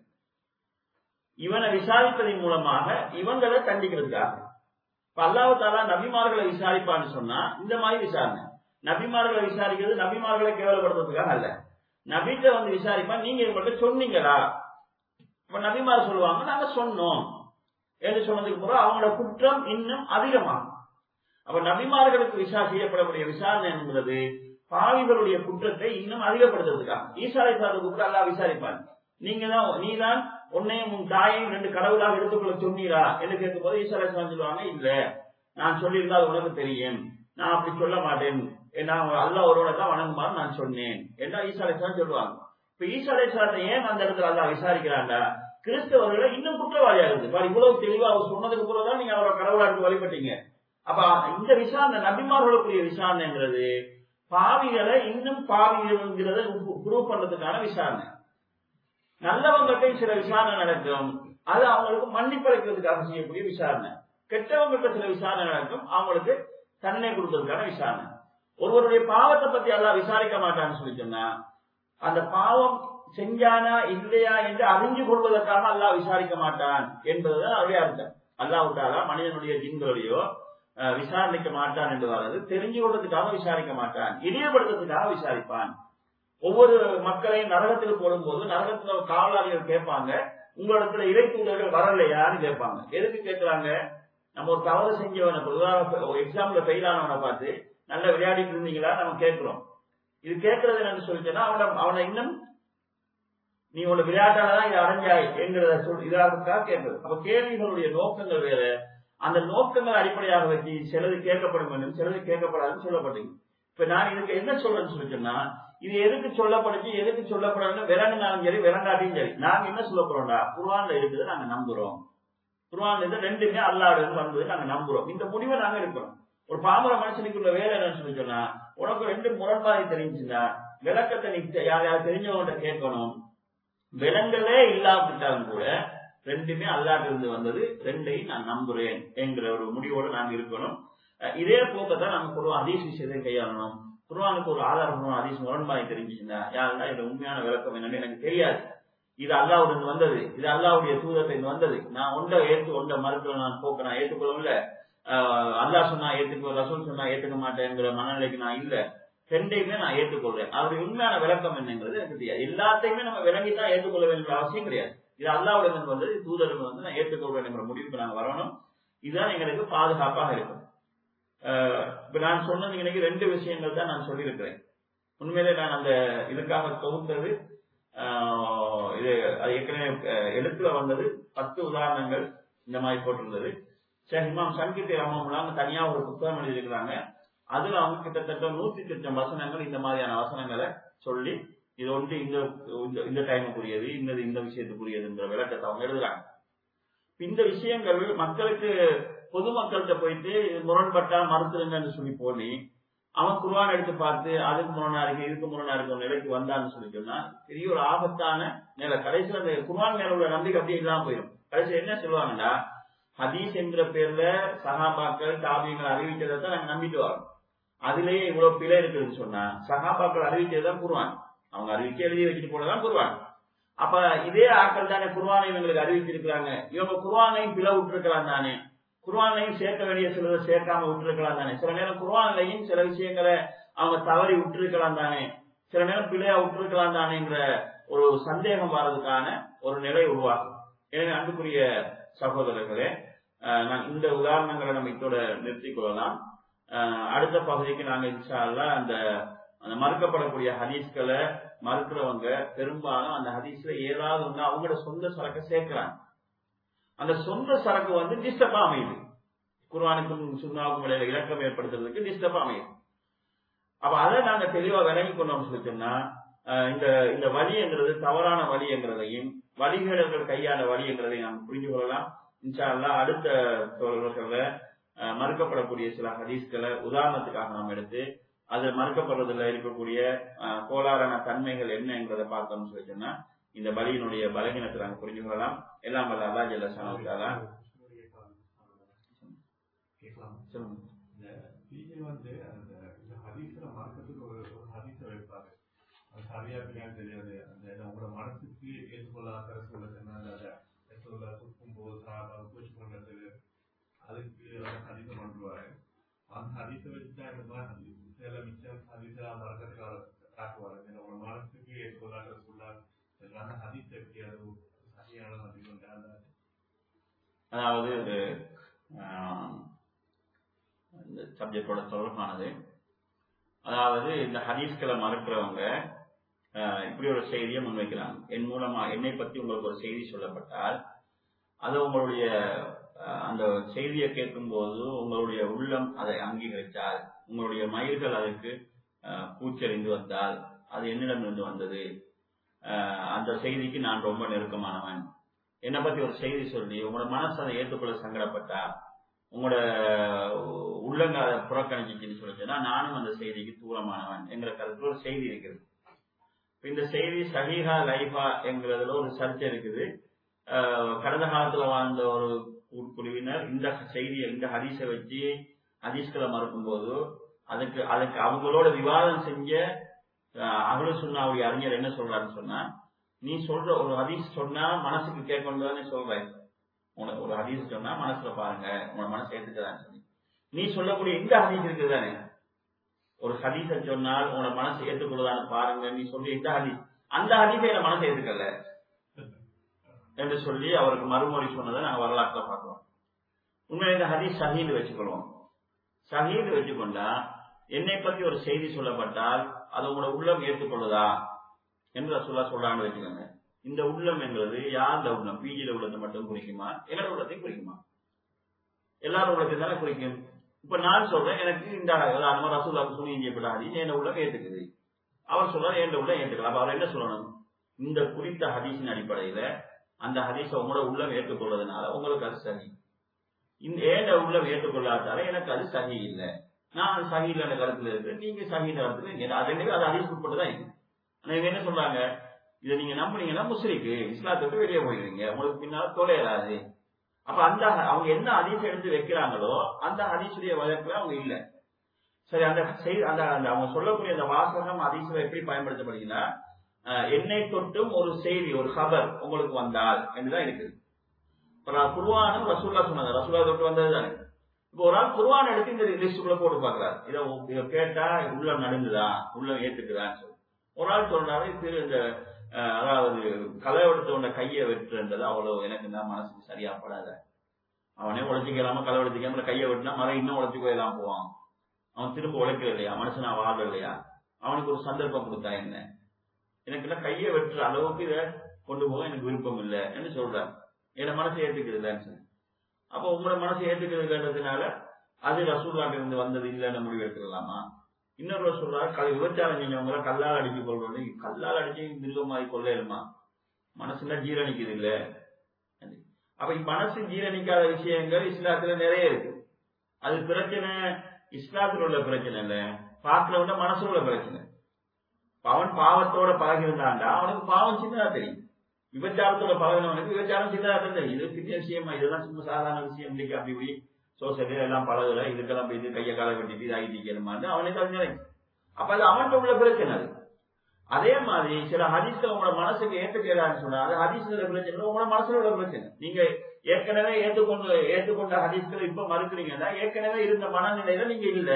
இவனை விசாரிப்பதன் மூலமாக இவங்களை தண்டிக்கிறதுக்காக இப்ப அல்லாஹ் தாலா நபிமார்களை விசாரிப்பான்னு சொன்னா இந்த மாதிரி விசாரணை நபிமார்களை விசாரிக்கிறது நபிமார்களை கேவலப்படுத்துறதுக்காக அல்ல நபிட்ட வந்து விசாரிப்பா நீங்க இவங்கள்ட்ட சொன்னீங்களா இப்ப நபிமார் சொல்லுவாங்க நாங்க சொன்னோம் என்று சொன்னதுக்கு பிறகு அவங்களோட குற்றம் இன்னும் அதிகமாகும் அப்ப நபிமார்களுக்கு விசா செய்யப்படக்கூடிய விசாரணை என்பது பாவிகளுடைய குற்றத்தை இன்னும் அதிகப்படுத்துறதுக்காக ஈசாலை சாதத்துக்கு கூட அல்லாஹ் விசாரிப்பான் நீங்க தான் நீ தான் உன்னையும் உன் தாயையும் ரெண்டு கடவுளாக எடுத்துக்கொள்ள சொன்னீரா என்று கேட்கும் போது ஈசாலை சொல்லுவாங்க இல்ல நான் சொல்லியிருந்தால் உனக்கு தெரியும் நான் அப்படி சொல்ல மாட்டேன் நான் அல்லாஹ் ஒருவனை தான் வணங்குமாறு நான் சொன்னேன் என்றா ஈசாலை சொல்லுவாங்க இப்ப ஈசாலை ஏன் அந்த இடத்துல அல்லாஹ் விசாரிக்கிறான்டா கிறிஸ்தவர்களை இன்னும் குற்றவாளியா இருக்கு பாரு இவ்வளவு தெளிவா அவர் சொன்னதுக்கு பிறகுதான் நீங்க அவரை கடவுளா எடுத்து வழிபட்டீங்க அப்ப இந்த விசாரணை நபிமார்களுக்குரிய விசாரணைங்கிறது பாவிகளை இன்னும் பாவிகள்ங்கிறத ப்ரூவ் பண்றதுக்கான விசாரணை நல்லவங்கள்ட்ட சில விசாரணை நடக்கும் அது அவங்களுக்கு மன்னிப்பளிக்கிறதுக்காக செய்யக்கூடிய விசாரணை கெட்டவங்கள்ட்ட சில விசாரணை நடக்கும் அவங்களுக்கு தண்டனை கொடுக்கறதுக்கான விசாரணை ஒருவருடைய பாவத்தை பத்தி எல்லாம் விசாரிக்க மாட்டான்னு சொல்லி சொன்னா அந்த பாவம் செஞ்சானா இல்லையா என்று அறிஞ்சு கொள்வதற்காக அல்லாஹ் விசாரிக்க மாட்டான் என்பதுதான் அவருடைய அர்த்தம் அல்லாஹாலா மனிதனுடைய ஜின்களுடையோ அஹ், விசாரிக்க மாட்டான் என்று வர்றது தெரிஞ்சு கொள்றதுக்காக விசாரிக்க மாட்டான் இழிவுபடுத்துறதுக்காக விசாரிப்பான் ஒவ்வொரு மக்களையும் நரகத்தில் போடும்போது நரகத்துல காவலாளிகள் கேட்பாங்க உங்களிடத்துல இறை தூதர்கள் வரலையான்னு கேட்பாங்க எதுக்கு கேட்கறாங்க நம்ம ஒரு தவறு செஞ்சவனை இப்ப உதாரண ஒரு எக்ஸாம்ல ஃபெயில் ஆனவனை பார்த்து நல்லா விளையாடிட்டு இருந்தீங்களா நம்ம கேட்கிறோம் இது கேட்கறது என்னன்னு சொல்லிச்சேன்னா அவனை அவனை இன்னும் நீ உன்னோட விளையாட்டாலதான் இதை அடைஞ்சாய் என்கிறத சொல் இதாக கேட்கிறது அப்ப கேள்விகளுடைய நோக்கங்கள் வேற அந்த நோக்கங்கள் அடிப்படையாக வச்சு சிலது கேட்கப்படும் வேண்டும் சிலது கேட்கப்படாதுன்னு சொல்லப்பட்டீங்க இப்ப நான் இதுக்கு என்ன சொல்றேன்னு சொல்லி சொன்னா இது எதுக்கு சொல்லப்படுச்சு எதுக்கு சொல்லப்படாதுன்னு விளங்கினாலும் சரி விளங்காட்டியும் சரி நாங்க என்ன சொல்ல போறோம்டா குர்ஆன்ல இருக்குது நாங்க நம்புறோம் குர்ஆன்ல இருந்து ரெண்டுமே அல்லாஹ்ல இருந்து வந்தது நாங்க நம்புறோம் இந்த முடிவை நாங்க எடுக்கிறோம் ஒரு பாமர மனுஷனுக்குள்ள வேலை என்னன்னு சொல்லி சொன்னா உனக்கு ரெண்டு முரண்பாதை தெரிஞ்சுன்னா விளக்கத்தை நீ தெ- யார் யார் தெரிஞ்சவங்கள்ட்ட கேட்கணும் விலங்கலே இல்லாவிட்டாலும் கூட ரெண்டுமே அல்லாஹ்ல இருந்து வந்தது ரெண்டையும் நான் நம்புறேன் என்கிற ஒரு முடிவோட நாங்க இருக்கணும் அஹ் இதே போக்கத்தான் நம்ம குருவான் அதீஸ் விஷயத்தை கையாளணும் குருவானுக்கு ஒரு ஆதாரம் ஹதீஸ் முரண்பாதை தெரிஞ்சுச்சுன்னா யாருன்னா இதுல உண்மையான விளக்கம் என்னன்னு எனக்கு தெரியாது இது அல்லாவுடன் வந்தது இது அல்லாவுடைய தூதத்தின் வந்தது நான் ஒன்றை ஏற்று ஒன்றை மறுக்கிற நான் போக்க நான் ஏற்றுக்கொள்ளவில்லை அல்லாஹ் சொன்னா ஏற்றுக்கோ ரசூல் சொன்னா ஏற்றுக்க மாட்டேங்கிற மனநிலைக்கு நான் இல்ல ரெண்டையுமே நான் ஏற்றுக்கொள்றேன் அவருடைய உண்மையான விளக்கம் என்னங்கிறது எனக்கு தெரியாது எல்லாத்தையுமே நம்ம விளங்கி தான் ஏற்றுக்கொள்ள வேண்டிய அவசியம் கிடையாது இது அல்லாவுடன் வந்தது தூதர்கள் வந்து நான் ஏற்றுக்கொள்வேன் என்ற முடிவுக்கு நாங்கள் வரணும் இதுதான் எங்களுக்கு பாதுகாப்பாக இருக்கும் இப்ப நான் சொன்னது இன்னைக்கு ரெண்டு விஷயங்கள் தான் நான் சொல்லியிருக்கிறேன் உண்மையிலே நான் அந்த இதுக்காக தொகுத்தது இது அது ஏற்கனவே எழுத்துல வந்தது பத்து உதாரணங்கள் இந்த மாதிரி போட்டிருந்தது ஷேக் இமாம் சங்கீத் ரஹமுல்லாங்க தனியா ஒரு புத்தகம் எழுதியிருக்கிறாங்க அதுல அவங்க கிட்டத்தட்ட நூத்தி சொச்சம் வசனங்கள் இந்த மாதிரியான வசனங்களை சொல்லி இது ஒன்று இந்த இந்த டைமுக்குரியது இந்த இந்த விஷயத்துக்குரியதுன்ற விளக்கத்தை அவங்க எழுதுறாங்க இந்த விஷயங்கள் மக்களுக்கு பொதுமக்கள்கிட்ட போயிட்டு முரண்பட்டா மறுத்துருங்கன்னு சொல்லி போனி அவன் குருவான் எடுத்து பார்த்து அதுக்கு முரணா இருக்கு இதுக்கு முரணா இருக்க நிலைக்கு வந்தான்னு சொல்லி சொன்னா பெரிய ஒரு ஆபத்தான நிலை கடைசியில் அந்த குருவான் மேல உள்ள நம்பிக்கை அப்படியே இல்லாம போயிடும் கடைசியில் என்ன சொல்லுவாங்கன்னா ஹதீஸ் என்கிற பேர்ல சகாபாக்கள் காவியங்கள் அறிவிச்சதை தான் நாங்க நம்பிட்டு வரோம் அதுலயே இவ்வளவு பிழை இருக்குதுன்னு சொன்னா சகாபாக்கள் அறிவிச்சதுதான் குருவான் அவங்க அறிவிச்சு எழுதி வச்சுட்டு போனதான் குருவான் அப்ப இதே ஆக்கள் தானே குருவானை இவங்களுக்கு அறிவிச்சிருக்கிறாங்க இவங்க குருவானையும் பிழை விட்டுருக்கலாம் தானே குர்ஆன்லையும் சேர்க்க வேண்டிய சிலதை சேர்க்காம விட்டுருக்கலாம் தானே சில நேரம் குர்ஆன்லையும் சில விஷயங்களை அவங்க தவறி விட்டுருக்கலாம் தானே சில நேரம் பிழையா விட்டுருக்கலாம் தானேங்கிற ஒரு சந்தேகம் வர்றதுக்கான ஒரு நிலை உருவாகும் எனவே அன்புக்குரிய சகோதரர்களே நான் இந்த உதாரணங்களை நம்ம இதோட நிறுத்திக் கொள்ளலாம் அடுத்த பகுதிக்கு நாங்க இன்ஷா அல்லா அந்த அந்த மறுக்கப்படக்கூடிய ஹதீஸ்களை மறுக்கிறவங்க பெரும்பாலும் அந்த ஹதீஸ்ல ஏதாவது ஒண்ணு அவங்களோட சொந்த சரக்கை சேர்க்கிறாங்க அந்த சொந்த சரக்கு வந்து டிஸ்டர்பா அமையுது குர்வானுக்கும் சுண்ணாவுக்கும் இடையில இலக்கம் ஏற்படுத்துறதுக்கு டிஸ்டர்பா அமையுது அப்ப அதை நாங்க தெளிவா விளங்கி கொண்டோம்னு சொல்லிட்டோம்னா இந்த இந்த வழிங்கிறது தவறான வழிங்கிறதையும் வழிகேடர்கள் கையாள வழிங்கிறதையும் நாம் புரிஞ்சு கொள்ளலாம் இன்ஷா அல்லா அடுத்த தோழர்கள மறுக்கப்படக்கூடிய சில ஹதீஸ்களை உதாரணத்துக்காக நாம் எடுத்து அது மறுக்கப்படுறதுல இருக்கக்கூடிய கோளாறான தன்மைகள் என்னங்கிறத பார்த்தோம்னு சொல்லிட்டோம்னா இந்த பலியினுடைய பலகீனத்தை நாங்கள் புரிஞ்சு கொள்ளலாம் எல்லாம் வல்ல அல்லா ஜல்ல சனவுத்தாலா வந்து அந்த இந்த ஹதீஸ்ல மார்க்கத்துக்கு ஒரு ஒரு ஹதீஸை வைப்பாரு அது சரியா பிரியான்னு தெரியாது அந்த உங்களோட மனசுக்கு ஏற்றுக்கொள்ளாத சொல்லுதுன்னா அதை சொல்ல துப்பும் போது சாப்பாடு பூச்சி பண்றது அதுக்கு அந்த ஹதீஸை பண்ணுவாரு அந்த ஹதீஸை வச்சு தான் இந்த மாதிரி சில மிச்சம் ஹதீஸை மறக்கிறதுக்கு அவர் காட்டுவாரு உங்களோட மனசுக்கு ஏற்றுக்கொள்ளாத சொல்லாது அதாவது இது இந்த சப்ஜெக்டோட தொடர்பானது அதாவது இந்த ஹதீஸ்களை மறுக்கிறவங்க இப்படி ஒரு செய்தியை முன்வைக்கிறாங்க என் மூலமா என்னை பத்தி உங்களுக்கு ஒரு செய்தி சொல்லப்பட்டால் அது உங்களுடைய அந்த செய்தியை கேட்கும் போது உங்களுடைய உள்ளம் அதை அங்கீகரித்தால் உங்களுடைய மயிர்கள் அதற்கு பூச்செறிந்து வந்தால் அது என்னிடமிருந்து வந்தது அந்த செய்திக்கு நான் ரொம்ப நெருக்கமானவன் என்னை பத்தி ஒரு செய்தி சொல்லி உங்களோட மனசு அதை ஏற்றுக்கொள்ள சங்கடப்பட்டா உங்களோட உள்ளங்க அதை புறக்கணிச்சிச்சுன்னு சொல்லிச்சுன்னா நானும் அந்த செய்திக்கு தூரமானவன் என்கிற கருத்துல ஒரு செய்தி இருக்குது இந்த செய்தி சஹீஹா லைஃபா என்கிறதுல ஒரு சர்ச்சை இருக்குது கடந்த காலத்துல வாழ்ந்த ஒரு குழுவினர் இந்த செய்தியை இந்த ஹதீஸை வச்சு ஹதீஸ்களை மறுக்கும் போது அதுக்கு அதுக்கு அவங்களோட விவாதம் செஞ்ச அகலு சுண்ணாவுடைய அறிஞர் என்ன சொல்றாருன்னு சொன்னா நீ சொல்ற ஒரு ஹதீஸ் சொன்னா மனசுக்கு கேட்கணும் தானே சொல்ற உனக்கு ஒரு ஹதீஸ் சொன்னா மனசுல பாருங்க உன மனசு ஏத்துக்கதான்னு சொல்லி நீ சொல்லக்கூடிய இந்த ஹதீஸ் இருக்குது தானே ஒரு ஹதீஸ சொன்னால் உன மனசு ஏற்றுக்கொள்ளுதான்னு பாருங்க நீ சொல்லி இந்த ஹதீஸ் அந்த ஹதீஸை என் மனசு ஏத்துக்கல என்று சொல்லி அவருக்கு மறுமொழி சொன்னதை நாங்க வரலாற்றுல பார்க்கிறோம் உண்மையில இந்த ஹதீஸ் சஹீது வச்சுக்கொள்வோம் சஹீது வச்சுக்கொண்டா என்னை பத்தி ஒரு செய்தி சொல்லப்பட்டால் அது உங்களோட உள்ளம் ஏற்றுக்கொள்ளுதா என்று சொல்ல சொல்றான்னு வச்சுக்கோங்க இந்த உள்ளம் என்கிறது யார் உள்ளம் பிஜியில உள்ளத்தை மட்டும் குறிக்குமா எல்லாரோட உள்ளத்தையும் குறிக்குமா எல்லாரும் உள்ளத்தையும் தானே குறிக்கும் இப்ப நான் சொல்றேன் எனக்கு இந்த உதாரணமா ரசூல்லாக்கு துணி செய்யப்பட்ட ஹதீஸ் என் உள்ளம் ஏத்துக்குது அவர் சொல்றாரு என் உள்ளம் ஏத்துக்கலாம் அப்ப அவர் என்ன சொல்லணும் இந்த குறித்த ஹதீஸின் அடிப்படையில அந்த ஹதீஸை உங்களோட உள்ளம் ஏற்றுக்கொள்வதனால உங்களுக்கு அது சரி இந்த ஏண்ட உள்ளம் ஏற்றுக்கொள்ளாதால எனக்கு அது சரி இல்லை நான் சஹி இல்லைன்ற கருத்துல இருக்கு நீங்க சஹி கருத்துல இருக்கு அது ரெண்டுமே அது ஹதீஸ் உட்பட்டு இருக்கு ஆனா இவங்க என்ன சொல்றாங்க இதை நீங்க நம்புனீங்கன்னா முஸ்லிக்கு இஸ்லாத்தை விட்டு வெளியே போயிடுவீங்க உங்களுக்கு பின்னால தொலையலாது அப்ப அந்த அவங்க என்ன ஹதீஸ் எடுத்து வைக்கிறாங்களோ அந்த ஹதீஸுடைய வழக்குல அவங்க இல்ல சரி அந்த செய்தி அந்த அந்த அவங்க சொல்லக்கூடிய அந்த வாசகம் ஹதீஸ்ல எப்படி பயன்படுத்தப்படுகிறா அஹ், என்னை தொட்டும் ஒரு செய்தி ஒரு ஹபர் உங்களுக்கு வந்தால் என்றுதான் இருக்குது இப்ப குருவானும் ரசூல்லா சொன்னது ரசூல்லா தொட்டு வந்தது தானே இப்போ ஒரு ஆள் குருவான் எடுத்து இந்த லிஸ்டுக்குள்ள போட்டு பாக்குறாரு இதை உ- இதை கேட்டா உள்ள நடுங்குதா உள்ள ஏத்துக்குதான்னு சொல்லி ஒரு ஆள் சொல்றாரு திரு இந்த அஹ், அதாவது களை எடுத்தவன கையை வெட்டுன்றது அவ்வளவு எனக்கு தான் மனசுக்கு சரியா படாத அவனே உழைச்சிக்கலாம களை உழைச்சிக்காம கையை வெட்டினா மரம் இன்னும் உழைச்சி போயெல்லாம் போவான் அவன் திரும்ப உழைக்கல இல்லையா மனுஷனா வாழ்ற இல்லையா அவனுக்கு ஒரு சந்தர்ப்பம் கொடுத்தா என்ன எனக்கு எல்லாம் கையை வெட்டுற அளவுக்கு இதை கொண்டு போக எனக்கு விருப்பம் இல்லை என்று சொல்றாரு என் மனசை ஏத்துக்கிறது இல்லைன்னு சொல்லி அப்போ உங்களோட மனசை ஏத்துக்கிறதுன்றதுனால அது ரசூல்லாட்ட இருந்து வந்தது இல்லைன்னு முடிவு எடுத்துக்கலாமா இன்னொரு சொல்றாரு கல் விபச்சாரம் செஞ்சவங்கள கல்லால் அடிச்சு கொள்றது கல்லால் அடிச்சு மிருகமாய் கொள்ளையிலுமா மனசுல ஜீரணிக்குது இல்ல அப்ப இப்ப மனசு ஜீரணிக்காத விஷயங்கள் இஸ்லாத்துல நிறைய இருக்கு அது பிரச்சனை இஸ்லாத்துல உள்ள பிரச்சனை இல்ல பாக்குறவன மனசுல உள்ள பிரச்சனை இப்ப அவன் பாவத்தோட பழகி இருந்தான்டா அவனுக்கு பாவம் சின்னதா தெரியும் விபச்சாரத்தோட பழகினவனுக்கு விபச்சாரம் சின்னதா தான் தெரியும் இது பெரிய விஷயமா இதெல்லாம் சும்மா சாதாரண விஷயம் இன்னைக்கு அப்படி இப்படி சோசியல் எல்லாம் பழகுற இதுக்கெல்லாம் போய் இது கையை காலை வெட்டிட்டு இதாகி நிக்கணுமான்னு அவனுக்கு அது நினைக்கும் அப்ப அது அவன்கிட்ட உள்ள பிரச்சனை அது அதே மாதிரி சில ஹதீஸ்கள் உங்களோட மனசுக்கு ஏற்றுக்கிறான்னு சொன்னா அது ஹதீஸ்ல பிரச்சனை உங்களோட மனசுல உள்ள பிரச்சனை நீங்க ஏற்கனவே ஏற்றுக்கொண்டு ஏற்றுக்கொண்ட ஹதீஸ்களை இப்ப மறுக்கிறீங்கன்னா ஏற்கனவே இருந்த மனநிலையில நீங்க இல்ல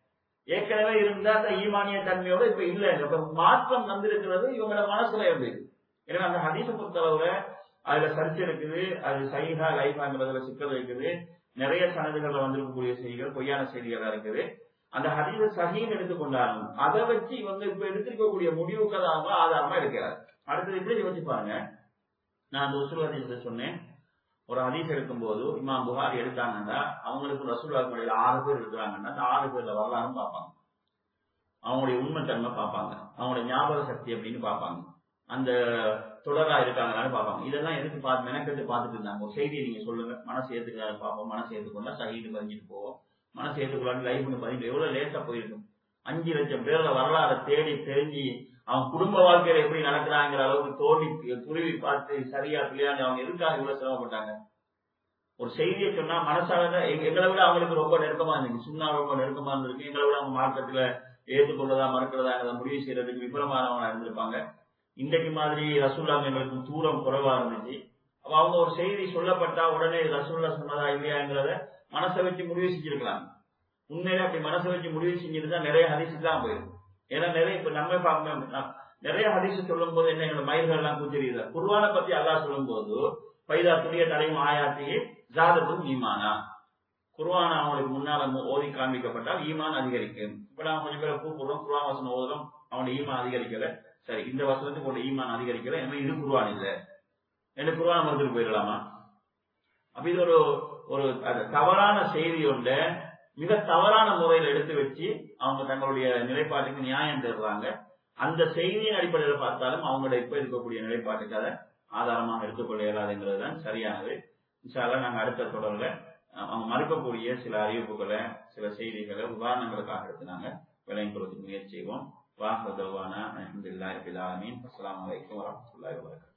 ஏற்கனவே இருந்த அந்த ஈமானிய தன்மையோட இப்ப இல்ல இப்ப மாற்றம் வந்திருக்கிறது இவங்களோட மனசுல இருந்து எனவே அந்த ஹதீஸை பொறுத்தளவுல அதுல சர்ச்சை இருக்குது அது சைஹா லைஃபாங்கிறதுல சிக்கல் இருக்குது நிறைய சனதுகள்ல வந்திருக்கக்கூடிய செய்திகள் பொய்யான செய்திகளா இருக்குது அந்த ஹதீஸ சகின்னு எடுத்துக்கொண்டாலும் அதை வச்சு இவங்க இப்ப எடுத்திருக்கக்கூடிய முடிவுக்கு தான் அவங்க ஆதாரமா இருக்கிறார் அடுத்தது இப்படி யோசிச்சு பாருங்க நான் அந்த உசுல் ஹதீஸை சொன்னேன் ஒரு ஹதீஸ் எடுக்கும்போது இமாம் புகாரி எடுத்தாங்கன்னா அவங்களுக்கு ரசூலுல்லாஹி முறையில் ஆறு பேர் இருக்கிறாங்கன்னா அந்த ஆறு பேர்ல வரலாறும் பார்ப்பாங்க அவங்களுடைய உண்மைத்தன்மை பார்ப்பாங்க அவங்களுடைய ஞாபக சக்தி அப்படின்னு பார்ப்பாங்க அந்த தொடரா இருக்காங்களான்னு பார்ப்பாங்க இதெல்லாம் எதுக்கு பார்த்து மெனக்கெட்டு பார்த்துட்டு இருந்தாங்க ஒரு செய்தியை நீங்க சொல்லுங்க மனசு ஏத்துக்கிறாரு பார்ப்போம் மனசு ஏத்துக்கொண்டா சகிட்டு பதிஞ்சிட்டு போவோம் மனசு ஏத்துக்கொள்ளான்னு லைஃப்னு பதிட்டு எவ்வளவு லேசா போயிருக்கும் அஞ்சு லட்சம் பேர்ல வரலாறு தேடி தெரிஞ்சு அவன் குடும்ப வாழ்க்கையில எப்படி நடக்கிறாங்கிற அளவுக்கு தோண்டி துருவி பார்த்து சரியா பிள்ளையாண்டு அவங்க எதுக்காக இவ்வளவு சிரமப்பட்டாங்க ஒரு செய்தியை சொன்னா மனசால எங்க- எங்களை விட அவங்களுக்கு ரொம்ப நெருக்கமா இருந்துச்சு சுண்ணா ரொம்ப நெருக்கமா இருந்திருக்கு எங்களை விட அவங்க மார்க்கெட்ல ஏற்றுக்கொள்ளதா மறக்கிறதா முடிவு செய்யறதுக்கு விபரமானவங்க இருந்திருப்பாங்க இன்றைக்கு மாதிரி ரசூல்லா எங்களுக்கு தூரம் குறைவா இருந்துச்சு அப்ப அவங்க ஒரு செய்தி சொல்லப்பட்டா உடனே இது ரசூல்லா சொன்னதா இல்லையாங்கிறத மனசை வச்சு முடிவு செஞ்சிருக்கலாம் உண்மையில அப்படி மனசை வச்சு முடிவு செஞ்சிருந்தா நிறைய ஹரிசு தான் போயிடும் ஏன்னா நிறைய இப்ப நம்ம பார்க்க ந- நிறைய ஹரிசு சொல்லும் போது என்ன எங்களோட மயில்கள் எல்லாம் கூச்சரியுது குருவான பத்தி அல்லாஹ் சொல்லும் போது பைதா துணிய தலையும் ஆயாத்தி ஜாதத்தும் ஈமானா குர்ஆன் அவனுக்கு முன்னால மு- ஓதி காண்பிக்கப்பட்டால் ஈமான் அதிகரிக்கும் இப்ப நாம கொஞ்சம் பேரை கூப்பிடுறோம் குர்ஆன் வசனம் ஓதுறோம் அவனுடைய ஈமான் அதிகரிக்கல சரி இந்த வசனத்துக்கு உள்ள ஈமான் அதிகரிக்கல எனவே இது குர்ஆன் இல்ல என்று குர்ஆன் மறுத்துட்டு போயிடலாமா அப்ப இது ஒரு ஒரு அது தவறான செய்தி ஒன்றை மிக தவறான முறையில் எடுத்து வச்சு அவங்க தங்களுடைய நிலைப்பாட்டுக்கு நியாயம் தருவாங்க அந்த செய்தியின் அடிப்படையில் பார்த்தாலும் அவங்களோட இப்ப இருக்கக்கூடிய நிலைப்பாட்டுக்கு அதை ஆதாரமாக எடுத்துக்கொள்ள இயலாதுங்கிறது தான் சரியானது இன்ஷால்லா நாங்க அடுத்த தொடர்ல அஹ், அவங்க மறுக்கக்கூடிய சில அறிவிப்புகளை சில செய்திகளை உதாரணங்களுக்காக எடுத்து நாங்க விளங்கிக் கொள்வதற்கு முயற்சி செய்வோம் வாஹதவானா அஹமதுல்லாஹி பில் ஆலமீன் அஸ்ஸலாமு அலைக்கும் வரஹ்மத்துல்லாஹி வபரகாத்துஹு